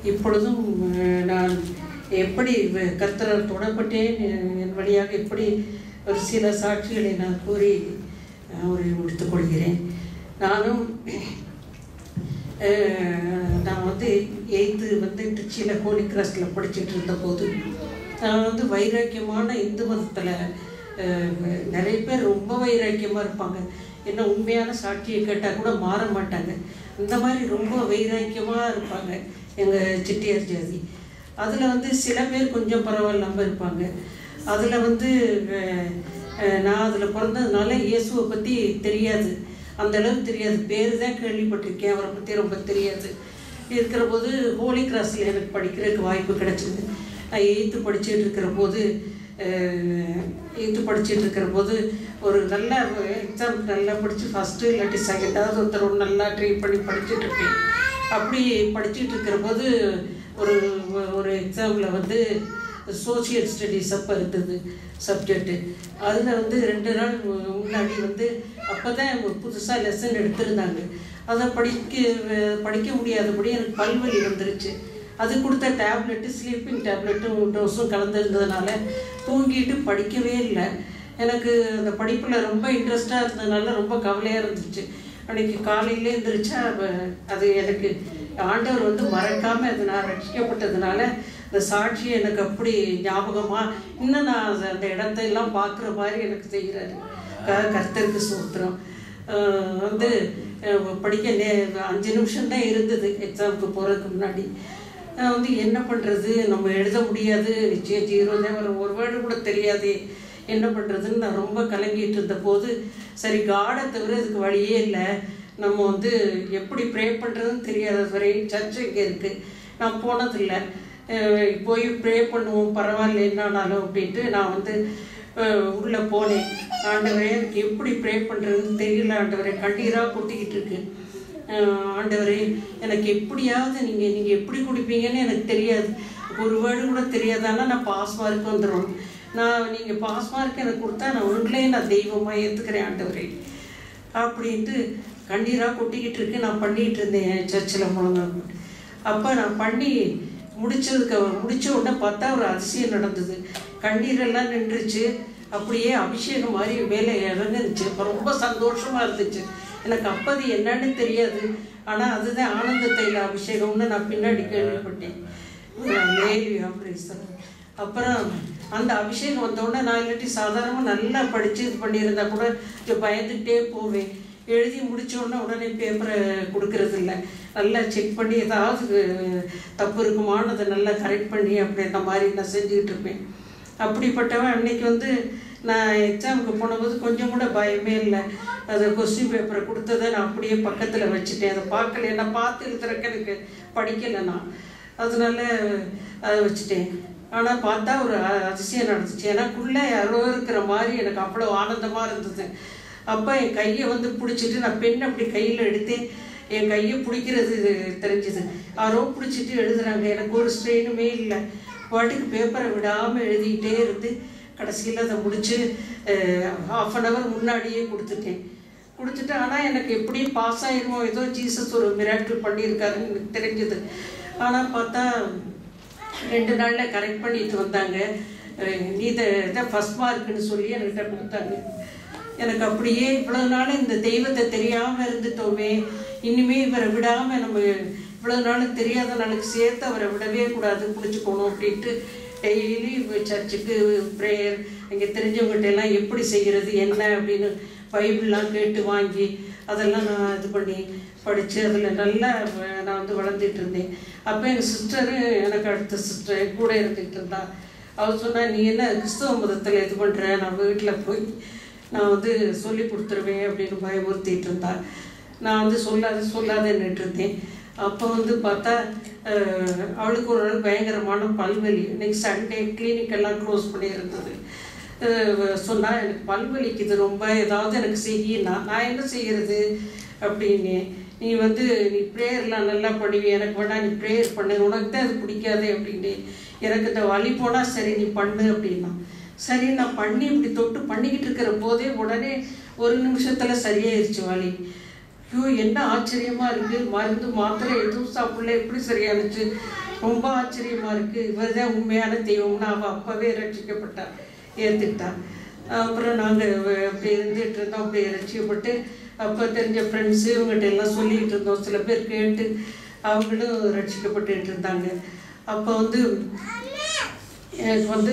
இப்பொழுதும் அஹ், நான் எப்படி வ- கர்த்தரால் தொடப்பட்டேன் என் என் வழியாக எப்படி ஒரு சில சாட்சிகளை நான் கூறி அஹ், உரை முடித்துக் கொள்கிறேன் நானும் அஹ், நான் வந்து எயித்து வந்து திருச்சியில் ஹோலி கிராஸில் படிச்சுட்டு இருந்தபோது நான் வந்து வைராக்கியமான இந்து மதத்தில் நிறைய பேர் ரொம்ப வைராக்கியமாக இருப்பாங்க என்ன உண்மையான சாட்சியை கேட்டால் கூட மாற மாட்டாங்க இந்த மாதிரி ரொம்ப வைராக்கியமாக இருப்பாங்க எங்கள் செட்டியார் ஜாதி அதில் வந்து சில பேர் கொஞ்சம் பரவாயில்லாமல் இருப்பாங்க அதில் வந்து அஹ், அஹ், நான் அதில் பிறந்ததுனால இயேசுவை பற்றி தெரியாது அந்த அளவுக்கு தெரியாது பேர் தான் கேள்விப்பட்டிருக்கேன் அவரை பற்றி ரொம்ப தெரியாது இருக்கிற போது ஹோலி கிராஸில் எனக்கு படிக்கிறதுக்கு வாய்ப்பு கிடைச்சிது நான் எயித்து படிச்சுட்டு இருக்கிற போது எயித்து படிச்சுட்டு இருக்கிற போது ஒரு நல்ல எக்ஸாமுக்கு நல்லா படித்து ஃபஸ்ட்டு இல்லாட்டி செகண்டாவது ஒருத்தர் ஒரு நல்லா ட்ரை பண்ணி படிச்சுட்டு இருப்பேன் அப்படி படிச்சுட்டு இருக்கிற போது ஒரு ஒரு எக்ஸாமில் வந்து சோஷியல் ஸ்டடீஸ் அப்போ இருந்தது சப்ஜெக்ட்டு அதில் வந்து ரெண்டு நாள் மு- முன்னாடி வந்து அப்போ தான் புதுசாக லெசன் எடுத்திருந்தாங்க அதை படிக்க படிக்க முடியாதபடி எனக்கு பல்வலி வந்துருச்சு அது கொடுத்த டேப்லெட்டு ஸ்லீப்பிங் டேப்லெட்டும் டோஸும் கலந்துருந்ததுனால தூங்கிட்டு படிக்கவே இல்லை எனக்கு அந்த படிப்பில் ரொம்ப இன்ட்ரெஸ்டாக இருந்ததுனால ரொம்ப கவலையாக இருந்துச்சு அன்னைக்கு காலையிலே எழுந்திரிச்சா அவ- அது எனக்கு ஆண்டவர் வந்து மறக்காமல் அது நான் ரட்சிக்கப்பட்டதுனால அந்த சாட்சி எனக்கு அப்படி ஞாபகமாக இன்னும் நான் அந்த- அந்த இடத்த எல்லாம் பார்க்குற மாதிரி எனக்கு செய்கிறாரு க- கர்த்தருக்கு சூத்திரம் அஹ் வந்து அஹ் படிக்க நே அஞ்சு நிமிஷம் தான் இருந்தது எக்ஸாமுக்கு போகிறதுக்கு முன்னாடி நான் வந்து என்ன பண்ணுறது நம்ம எழுத முடியாது நிச்சயம் ஜீரோ தான் வரும் ஒரு வேர்டு கூட தெரியாதே என்ன பண்ணுறதுன்னு நான் ரொம்ப கலங்கிட்டு இருந்த போது சரி காடை தவிர இதுக்கு வழியே இல்லை நம்ம வந்து எப்படி ப்ரே பண்ணுறதுன்னு தெரியாத வரை சர்ச் இங்கே இருக்குது நான் போனதில்லை அஹ் போய் ப்ரே பண்ணுவோம் பரவாயில்ல என்னானாலும் அப்படின்ட்டு நான் வந்து அஹ் உள்ளே போனேன் ஆண்டவரே எனக்கு எப்படி ப்ரே பண்ணுறதுன்னு தெரியல ஆண்டவரே கண்ணீராக கொட்டிக்கிட்டு இருக்கு அஹ் ஆண்டவரே எனக்கு எப்படியாவது நீங்கள் நீங்கள் எப்படி குடிப்பீங்கன்னு எனக்கு தெரியாது ஒரு வேர்டு கூட தெரியாதானா நான் பாஸ் மார்க் வந்துடும் நான் நீங்கள் பாஸ் மார்க் எனக்கு கொடுத்தா நான் உங்களையே நான் தெய்வமாக ஏற்றுக்கிறேன் ஆண்டவரே அப்படின்ட்டு கண்ணீராக கொட்டிக்கிட்டு இருக்கு நான் பண்ணிகிட்டு இருந்தேன் சர்ச்சில் முழங்க அப்போ நான் பண்ணி முடிச்சதுக்கு முடிச்ச உடனே பார்த்தா ஒரு அதிசயம் நடந்தது கண்ணீரெல்லாம் நின்றுச்சு அப்படியே அபிஷேகம் மாதிரி மேலே இறங்குச்சு அப்போ ரொம்ப சந்தோஷமாக இருந்துச்சு எனக்கு அப்போ அது என்னன்னு தெரியாது ஆனால் அதுதான் ஆனந்த தைல அபிஷேகம்னு நான் பின்னாடி கேள்விப்பட்டேன் லேலியா பிரீஸ்வரர் அப்புறம் அந்த அபிஷேகம் வந்தோடனே நான் இல்லாட்டி சாதாரணமாக நல்லா படித்து இது பண்ணியிருந்தா கூட கொஞ்சம் பயந்துக்கிட்டே போவேன் எழுதி முடிச்ச உடனே உடனே பேப்பரை கொடுக்கறது இல்லை நல்லா செக் பண்ணி ஏதாவது தப்பு இருக்குமான்னு அதை நல்லா கரெக்ட் பண்ணி அப்படி அந்த மாதிரி நான் செஞ்சுக்கிட்டு இருப்பேன் அப்படிப்பட்டவன் அன்னைக்கு வந்து நான் எக்ஸாமுக்கு போனபோது கொஞ்சம் கூட பயமே இல்லை அது கொஸ்டின் பேப்பரை கொடுத்ததை நான் அப்படியே பக்கத்தில் வச்சுட்டேன் அதை பார்க்கல நான் பார்த்து எழுதுறக்கு எனக்கு படிக்கலை நான் அதனால அதை வச்சுட்டேன் ஆனால் பார்த்தா ஒரு அ- அதிசயம் நடந்துச்சு எனக்குள்ளே யாரோ இருக்கிற மாதிரி எனக்கு அவ்வளோ ஆனந்தமாக இருந்தது அப்போ என் கையை வந்து பிடிச்சிட்டு நான் பெண் அப்படி கையில் எடுத்தேன் என் கையை பிடிக்கிறது தெரிஞ்சுது யாரோ பிடிச்சிட்டு எழுதுறாங்க எனக்கு ஒரு ஸ்ட்ரெயினுமே இல்லை பாட்டுக்கு பேப்பரை விடாமல் எழுதிக்கிட்டே இருந்து கடைசியில் அதை முடித்து ஹாஃப் அன் ஹவர் முன்னாடியே கொடுத்துட்டேன் கொடுத்துட்டு ஆனால் எனக்கு எப்படியும் பாஸ் ஆயிருமோ ஏதோ ஜீசஸ் ஒரு மிராக்கிள் பண்ணியிருக்காருன்னு எனக்கு தெரிஞ்சது ஆனால் பார்த்தா ரெண்டு நாளில் கரெக்ட் பண்ணிட்டு வந்தாங்க அஹ் நீ இதை இதை ஃபஸ்ட் மார்க்குன்னு சொல்லி என்கிட்ட கொடுத்தாங்க எனக்கு அப்படியே இவ்வளோ நாள் இந்த தெய்வத்தை தெரியாமல் இருந்துட்டோமே இனிமே இவரை விடாமல் நம்ம இவ்வளோ நாள் தெரியாத நாளுக்கு சேர்த்து அவரை விடவே கூடாது பிடிச்சிக்கணும் அப்படின்ட்டு டெய்லி சர்ச்சுக்கு ப்ரேயர் அங்கே தெரிஞ்சவங்ககிட்ட எல்லாம் எப்படி செய்கிறது என்ன அப்படின்னு பைபிள்லாம் கேட்டு வாங்கி அதெல்லாம் நான் இது பண்ணி படித்து அதில் நல்லா வ- நான் வந்து வளர்ந்துட்டு இருந்தேன் அப்போ எங்கள் சிஸ்டரு எனக்கு அடுத்த சிஸ்டர் கூட இருந்துகிட்டு இருந்தா அவள் சொன்னா நீ என்ன கிறிஸ்தவ மதத்தில் இது பண்ணுற நான் வீட்டில் போய் நான் வந்து சொல்லி கொடுத்துருவேன் அப்படின்னு பயமுறுத்திட்டு இருந்தா நான் வந்து சொல்லாத சொல்லாதன்னுட்டு இருந்தேன் அப்போ வந்து பார்த்தா அஹ், அவளுக்கு ஒரு நாள் பயங்கரமான பல்வலி இன்னைக்கு சண்டே கிளினிக் எல்லாம் க்ளோஸ் பண்ணியிருந்தது அஹ், சொன்னா எனக்கு பல்வலிக்குது ரொம்ப ஏதாவது எனக்கு செய்யினா நான் என்ன செய்யறது அப்படின்னு நீ வந்து நீ ப்ரேயர்லாம் நல்லா பண்ணுவி எனக்கு வேணா நீ ப்ரேயர் பண்ணு உனக்கு தான் அது பிடிக்காதே அப்படின்னு எனக்கு இந்த வலி போனால் சரி நீ பண்ணு அப்படின்னா சரி நான் பண்ணி இப்படி தொட்டு பண்ணிக்கிட்டு இருக்கிற போதே உடனே ஒரு நிமிஷத்தில் சரியாயிருச்சு வலி ஐயோ என்ன ஆச்சரியமாக இருக்குது மருந்து மாத்திரை எதுவும் சாப்பிடல எப்படி சரியானுச்சு ரொம்ப ஆச்சரியமாக இருக்குது இவர் தான் உண்மையான தெய்வம்னு அவள் அப்போவே ரட்சிக்கப்பட்டா ஏற்றுக்கிட்டா அப்புறம் நாங்கள் அப்படி இருந்துகிட்டு இருந்தோம் அப்படி ரட்சிக்கப்பட்டு அப்போ தெரிஞ்ச ஃப்ரெண்ட்ஸு இவங்ககிட்ட எல்லாம் சொல்லிகிட்டு இருந்தோம் சில பேர் கேட்டு அவங்களும் ரட்சிக்கப்பட்டுட்டு இருந்தாங்க அப்போ வந்து எனக்கு வந்து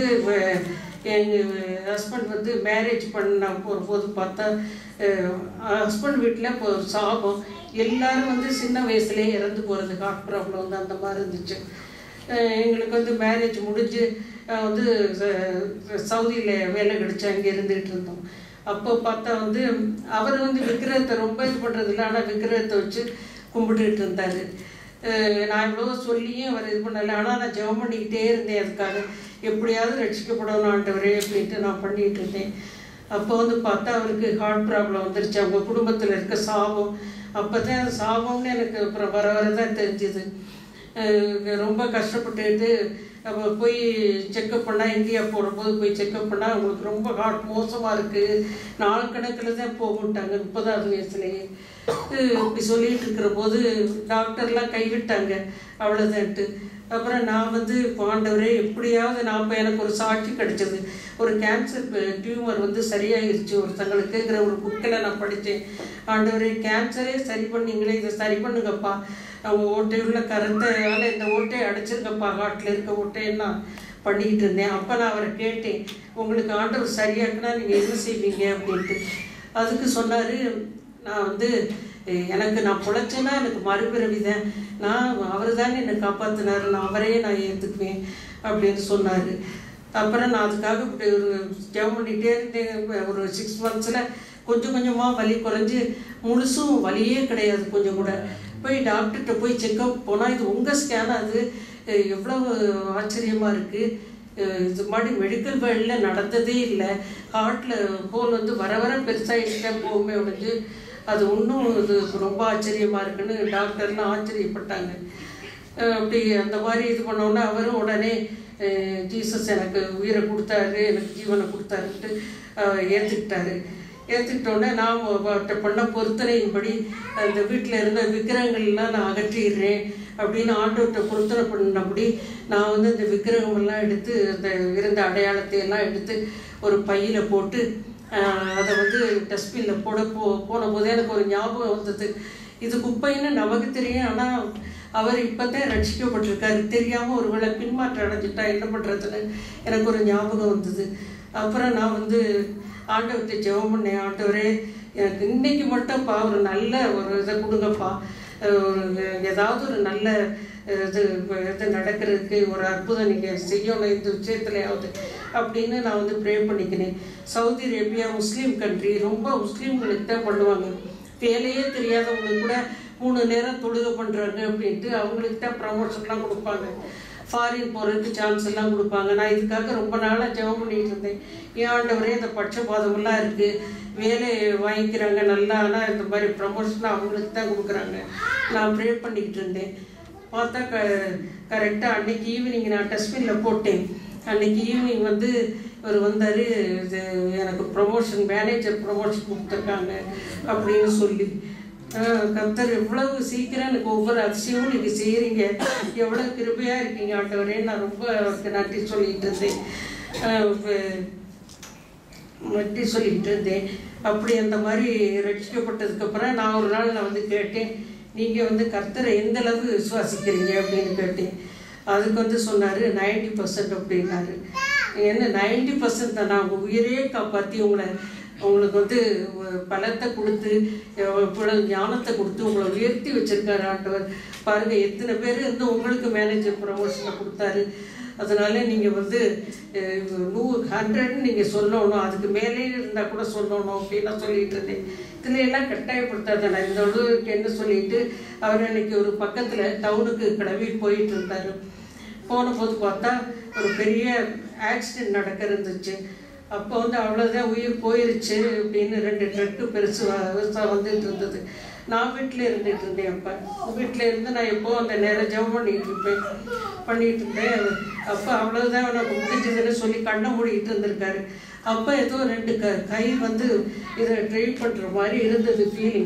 எங்கள் ஹஸ்பண்ட் வந்து மேரேஜ் பண்ண போகும்போது பார்த்தா ஹஸ்பண்ட் வீட்டில் இப்போ ஒரு சாபம் எல்லாரும் வந்து சின்ன வயசுலேயே இறந்து போகிறது ஹார்ட் ப்ராப்ளம் வந்து அந்த மாதிரி இருந்துச்சு அஹ் எங்களுக்கு வந்து மேரேஜ் முடிஞ்சு அஹ் வந்து சவுதியில் வேலை கிடைச்சு அங்கே இருந்துகிட்டு இருந்தோம் அப்போ பார்த்தா வந்து அவர் வந்து விக்கிரகத்தை ரொம்ப இது பண்ணுறதில்ல ஆனால் விக்கிரகத்தை வச்சு கும்பிட்டுக்கிட்டு இருந்தார் நான் எவ்வளவோ சொல்லியும் அவர் இது பண்ணலை ஆனால் நான் ஜெபம் பண்ணிக்கிட்டே இருந்தேன் அதுக்காக எப்படியாவது ரட்சிக்கப்படணும் ஆண்டவரே அப்படின்ட்டு நான் பண்ணிகிட்டு இருந்தேன் அப்போ வந்து பார்த்தா அவருக்கு ஹார்ட் ப்ராப்ளம் வந்துருச்சு அவங்க குடும்பத்தில் இருக்க சாபம் அப்போ தான் அது சாபம்னு எனக்கு அப்புறம் வர வர தான் தெரிஞ்சுது அஹ் ரொம்ப கஷ்டப்பட்டுட்டு அப்போ போய் செக்கப் பண்ணால் இந்தியா போகும்போது போய் செக்கப் பண்ணால் அவங்களுக்கு ரொம்ப ஹார்ட் மோசமாக இருக்குது நாள் கணக்கில் தான் போகும்ட்டாங்க முப்பதாவது வயசுலேயே அஹ் இப்படி சொல்லிட்டு இருக்கிற போது டாக்டர்லாம் கைவிட்டாங்க அவ்வளோதான்ட்டு அப்புறம் நான் வந்து இப்போ ஆண்டவரே எப்படியாவது நான் இப்போ எனக்கு ஒரு சாட்சி கிடைச்சது ஒரு கேன்சர் டியூமர் வந்து சரியாயிருச்சு ஒருத்தங்களுக்குங்கிற ஒரு புக்கில் நான் படித்தேன் ஆண்டவரே கேன்சரே சரி பண்ணீங்களே இதை சரி பண்ணுங்கப்பா அவங்க ஓட்டையுள்ள கரத்தையால் இந்த ஓட்டையை அடைச்சிருக்கப்பா காட்டில் இருக்க ஓட்டையை நான் பண்ணிக்கிட்டு இருந்தேன் அப்போ நான் அவரை கேட்டேன் உங்களுக்கு ஆண்டவர் சரியாக்குனா நீங்கள் என்ன செய்வீங்க அப்படின்ட்டு அதுக்கு சொன்னார் நான் வந்து எ- எனக்கு நான் பொழைச்சேன்னா எனக்கு மறுபிறவி தான் நான் அவர் தானே என்னை காப்பாற்றினார் நான் அவரையே நான் ஏற்றுக்குவேன் அப்படின்னு சொன்னார் அப்புறம் நான் அதுக்காக இப்படி ஒரு ஜெபம் பண்ணிகிட்டே இருந்தேன் ஒரு சிக்ஸ் மந்த்ஸில் கொஞ்சம் கொஞ்சமாக வலி குறைஞ்சி முழுசும் வலியே கிடையாது கொஞ்சம் கூட போய் டாக்டர்கிட்ட போய் செக்கப் போனால் இது உங்கள் ஸ்கேன் அது அஹ் எவ்வளவு ஆச்சரியமாக இருக்குது இது மாதிரி மெடிக்கல் வேர்ல்டில் நடந்ததே இல்லை ஹார்ட்டில் ஹோல் வந்து வர வர பெருசாகிட்டே போகுமே ஒழிஞ்சு அது இன்னும் இது ரொம்ப ஆச்சரியமாக இருக்குன்னு டாக்டர்லாம் ஆச்சரியப்பட்டாங்க அஹ் அப்படி அந்த மாதிரி இது பண்ணோன்னே அவரும் உடனே அஹ் ஜீசஸ் எனக்கு உயிரை கொடுத்தாரு எனக்கு ஜீவனை கொடுத்தாருன்ட்டு அஹ் ஏற்றுக்கிட்டாரு ஏற்றுக்கிட்டோன்னே நான் அவர்கிட்ட பண்ண பொருத்தனையின்படி அந்த வீட்டில் இருந்த விக்கிரகங்கள்லாம் நான் அகற்றிடுறேன் அப்படின்னு ஆண்டவர்கிட்ட பொருத்தனை பண்ணபடி நான் வந்து இந்த விக்கிரகமெல்லாம் எடுத்து அந்த இருந்த அடையாளத்தை எல்லாம் எடுத்து ஒரு பையில் போட்டு ஆஹ், அதை வந்து டஸ்ட்பினில் போட போ போன போதே எனக்கு ஒரு ஞாபகம் வந்தது இது குப்பைன்னு நமக்கு தெரியும் ஆனால் அவர் இப்போ தான் ரட்சிக்கப்பட்டிருக்காரு தெரியாமல் ஒரு வேளை பின்மாற்றம் அடைஞ்சிட்டா என்ன பண்ணுறதுன்னு எனக்கு ஒரு ஞாபகம் வந்தது அப்புறம் நான் வந்து ஆண்டவர்கிட்ட ஜெபம் பண்ணேன் ஆண்டவரே எனக்கு இன்னைக்கு மட்டும்ப்பா ஒரு நல்ல ஒரு இதை கொடுங்கப்பா அஹ் ஒரு ஏதாவது ஒரு நல்ல அஹ், இது இது நடக்கிறதுக்கு ஒரு அற்புதம் நீங்கள் செய்யணும் இந்த விஷயத்துலையாவது அப்படின்னு நான் வந்து ப்ரே பண்ணிக்கினேன் சவுதி அரேபியா முஸ்லீம் கண்ட்ரி ரொம்ப முஸ்லீம்களுக்கு தான் பண்ணுவாங்க வேலையே தெரியாதவங்களுக்கு கூட மூணு நேரம் தொழுகை பண்ணுறாங்க அப்படின்ட்டு அவங்களுக்கு தான் ப்ரமோஷன்லாம் கொடுப்பாங்க ஃபாரின் போகிறதுக்கு சான்ஸ் எல்லாம் கொடுப்பாங்க நான் இதுக்காக ரொம்ப நாளாக ஜெபம் பண்ணிட்டு இருந்தேன் ஏன் ஆண்டவரே இந்த பட்சபாதமெல்லாம் இருக்குது வேலை வாங்கிக்கிறாங்க நல்லா ஆனால் இந்த மாதிரி ப்ரமோஷன் அவங்களுக்கு தான் கொடுக்குறாங்க நான் ப்ரே பண்ணிக்கிட்டு இருந்தேன் பார்த்தா க கரெக்டாக அன்னைக்கு ஈவினிங் நான் டஸ்ட்பினில் போட்டேன் அன்னைக்கு ஈவினிங் வந்து இவர் வந்தார் இது எனக்கு ப்ரமோஷன் மேனேஜர் ப்ரமோஷன் கொடுத்துருக்காங்க அப்படின்னு சொல்லி ஆஹ் கர்த்தர் எவ்வளவு சீக்கிரம் எனக்கு ஒவ்வொரு அதிசயமும் நீங்கள் செய்கிறீங்க எவ்வளோ கிருபையாக இருக்கீங்க ஆண்டவரே நான் ரொம்ப அவருக்கு நன்றி சொல்லிட்டு இருந்தேன் ஆஹ் வ- நன்றி சொல்லிட்டு இருந்தேன் அப்படி அந்த மாதிரி ரட்சிக்கப்பட்டதுக்கப்புறம் நான் ஒரு நாள் நான் வந்து கேட்டேன் நீங்கள் வந்து கர்த்தரை எந்த அளவு விசுவாசிக்கிறீங்க அப்படின்னு கேட்டேன் அதுக்கு வந்து சொன்னார் நைன்டி பர்சன்ட் அப்படின்னாரு என்ன நைன்டி பர்சன்ட் தான் நான் உங்கள் உயிரையே காப்பாற்றி உங்களை உங்களுக்கு வந்து ஒரு பலத்தை கொடுத்து இவ்வளவு ஞானத்தை கொடுத்து உங்களை உயர்த்தி வச்சிருக்காரு ஆண்டவர் பாருங்க எத்தனை பேர் வந்து உங்களுக்கு மேனேஜர் ப்ரமோஷனை கொடுத்தாரு அதனால நீங்கள் வந்து அஹ், நூறு ஹண்ட்ரட்னு நீங்கள் சொல்லணும் அதுக்கு மேலே இருந்தால் கூட சொல்லணும் அப்படின்னு நான் சொல்லிட்டு இருந்தேன் இதுல எல்லாம் கட்டாயப்படுத்தாத நான் இந்த அளவுக்கு என்ன சொல்லிட்டு அவர் அன்னைக்கு ஒரு பக்கத்தில் டவுனுக்கு கிளம்பி போயிட்டு இருந்தார் போன போது பார்த்தா ஒரு பெரிய ஆக்சிடென்ட் நடக்க இருந்துச்சு அப்போ வந்து அவ்வளோதான் உயிர் போயிருச்சு அப்படின்னு ரெண்டு ட்ரக்கு பெருசு பெருசாக வந்துட்டு இருந்தது நான் வீட்டில் இருந்துட்டு இருந்தேன் அப்போ வீட்டில் இருந்து நான் எப்போ அந்த நேரம் ஜெபம் பண்ணிட்டு இருப்பேன் பண்ணிட்டு இருந்தேன் அப்போ அவ்வளோதான் எனக்கு முடிஞ்சதுன்னு சொல்லி கண்ணை மூடிட்டு இருந்திருக்காரு அப்போ ஏதோ ரெண்டு க கை வந்து இதை ட்ரைவ் பண்ணுற மாதிரி இருந்தது ஃபீலிங்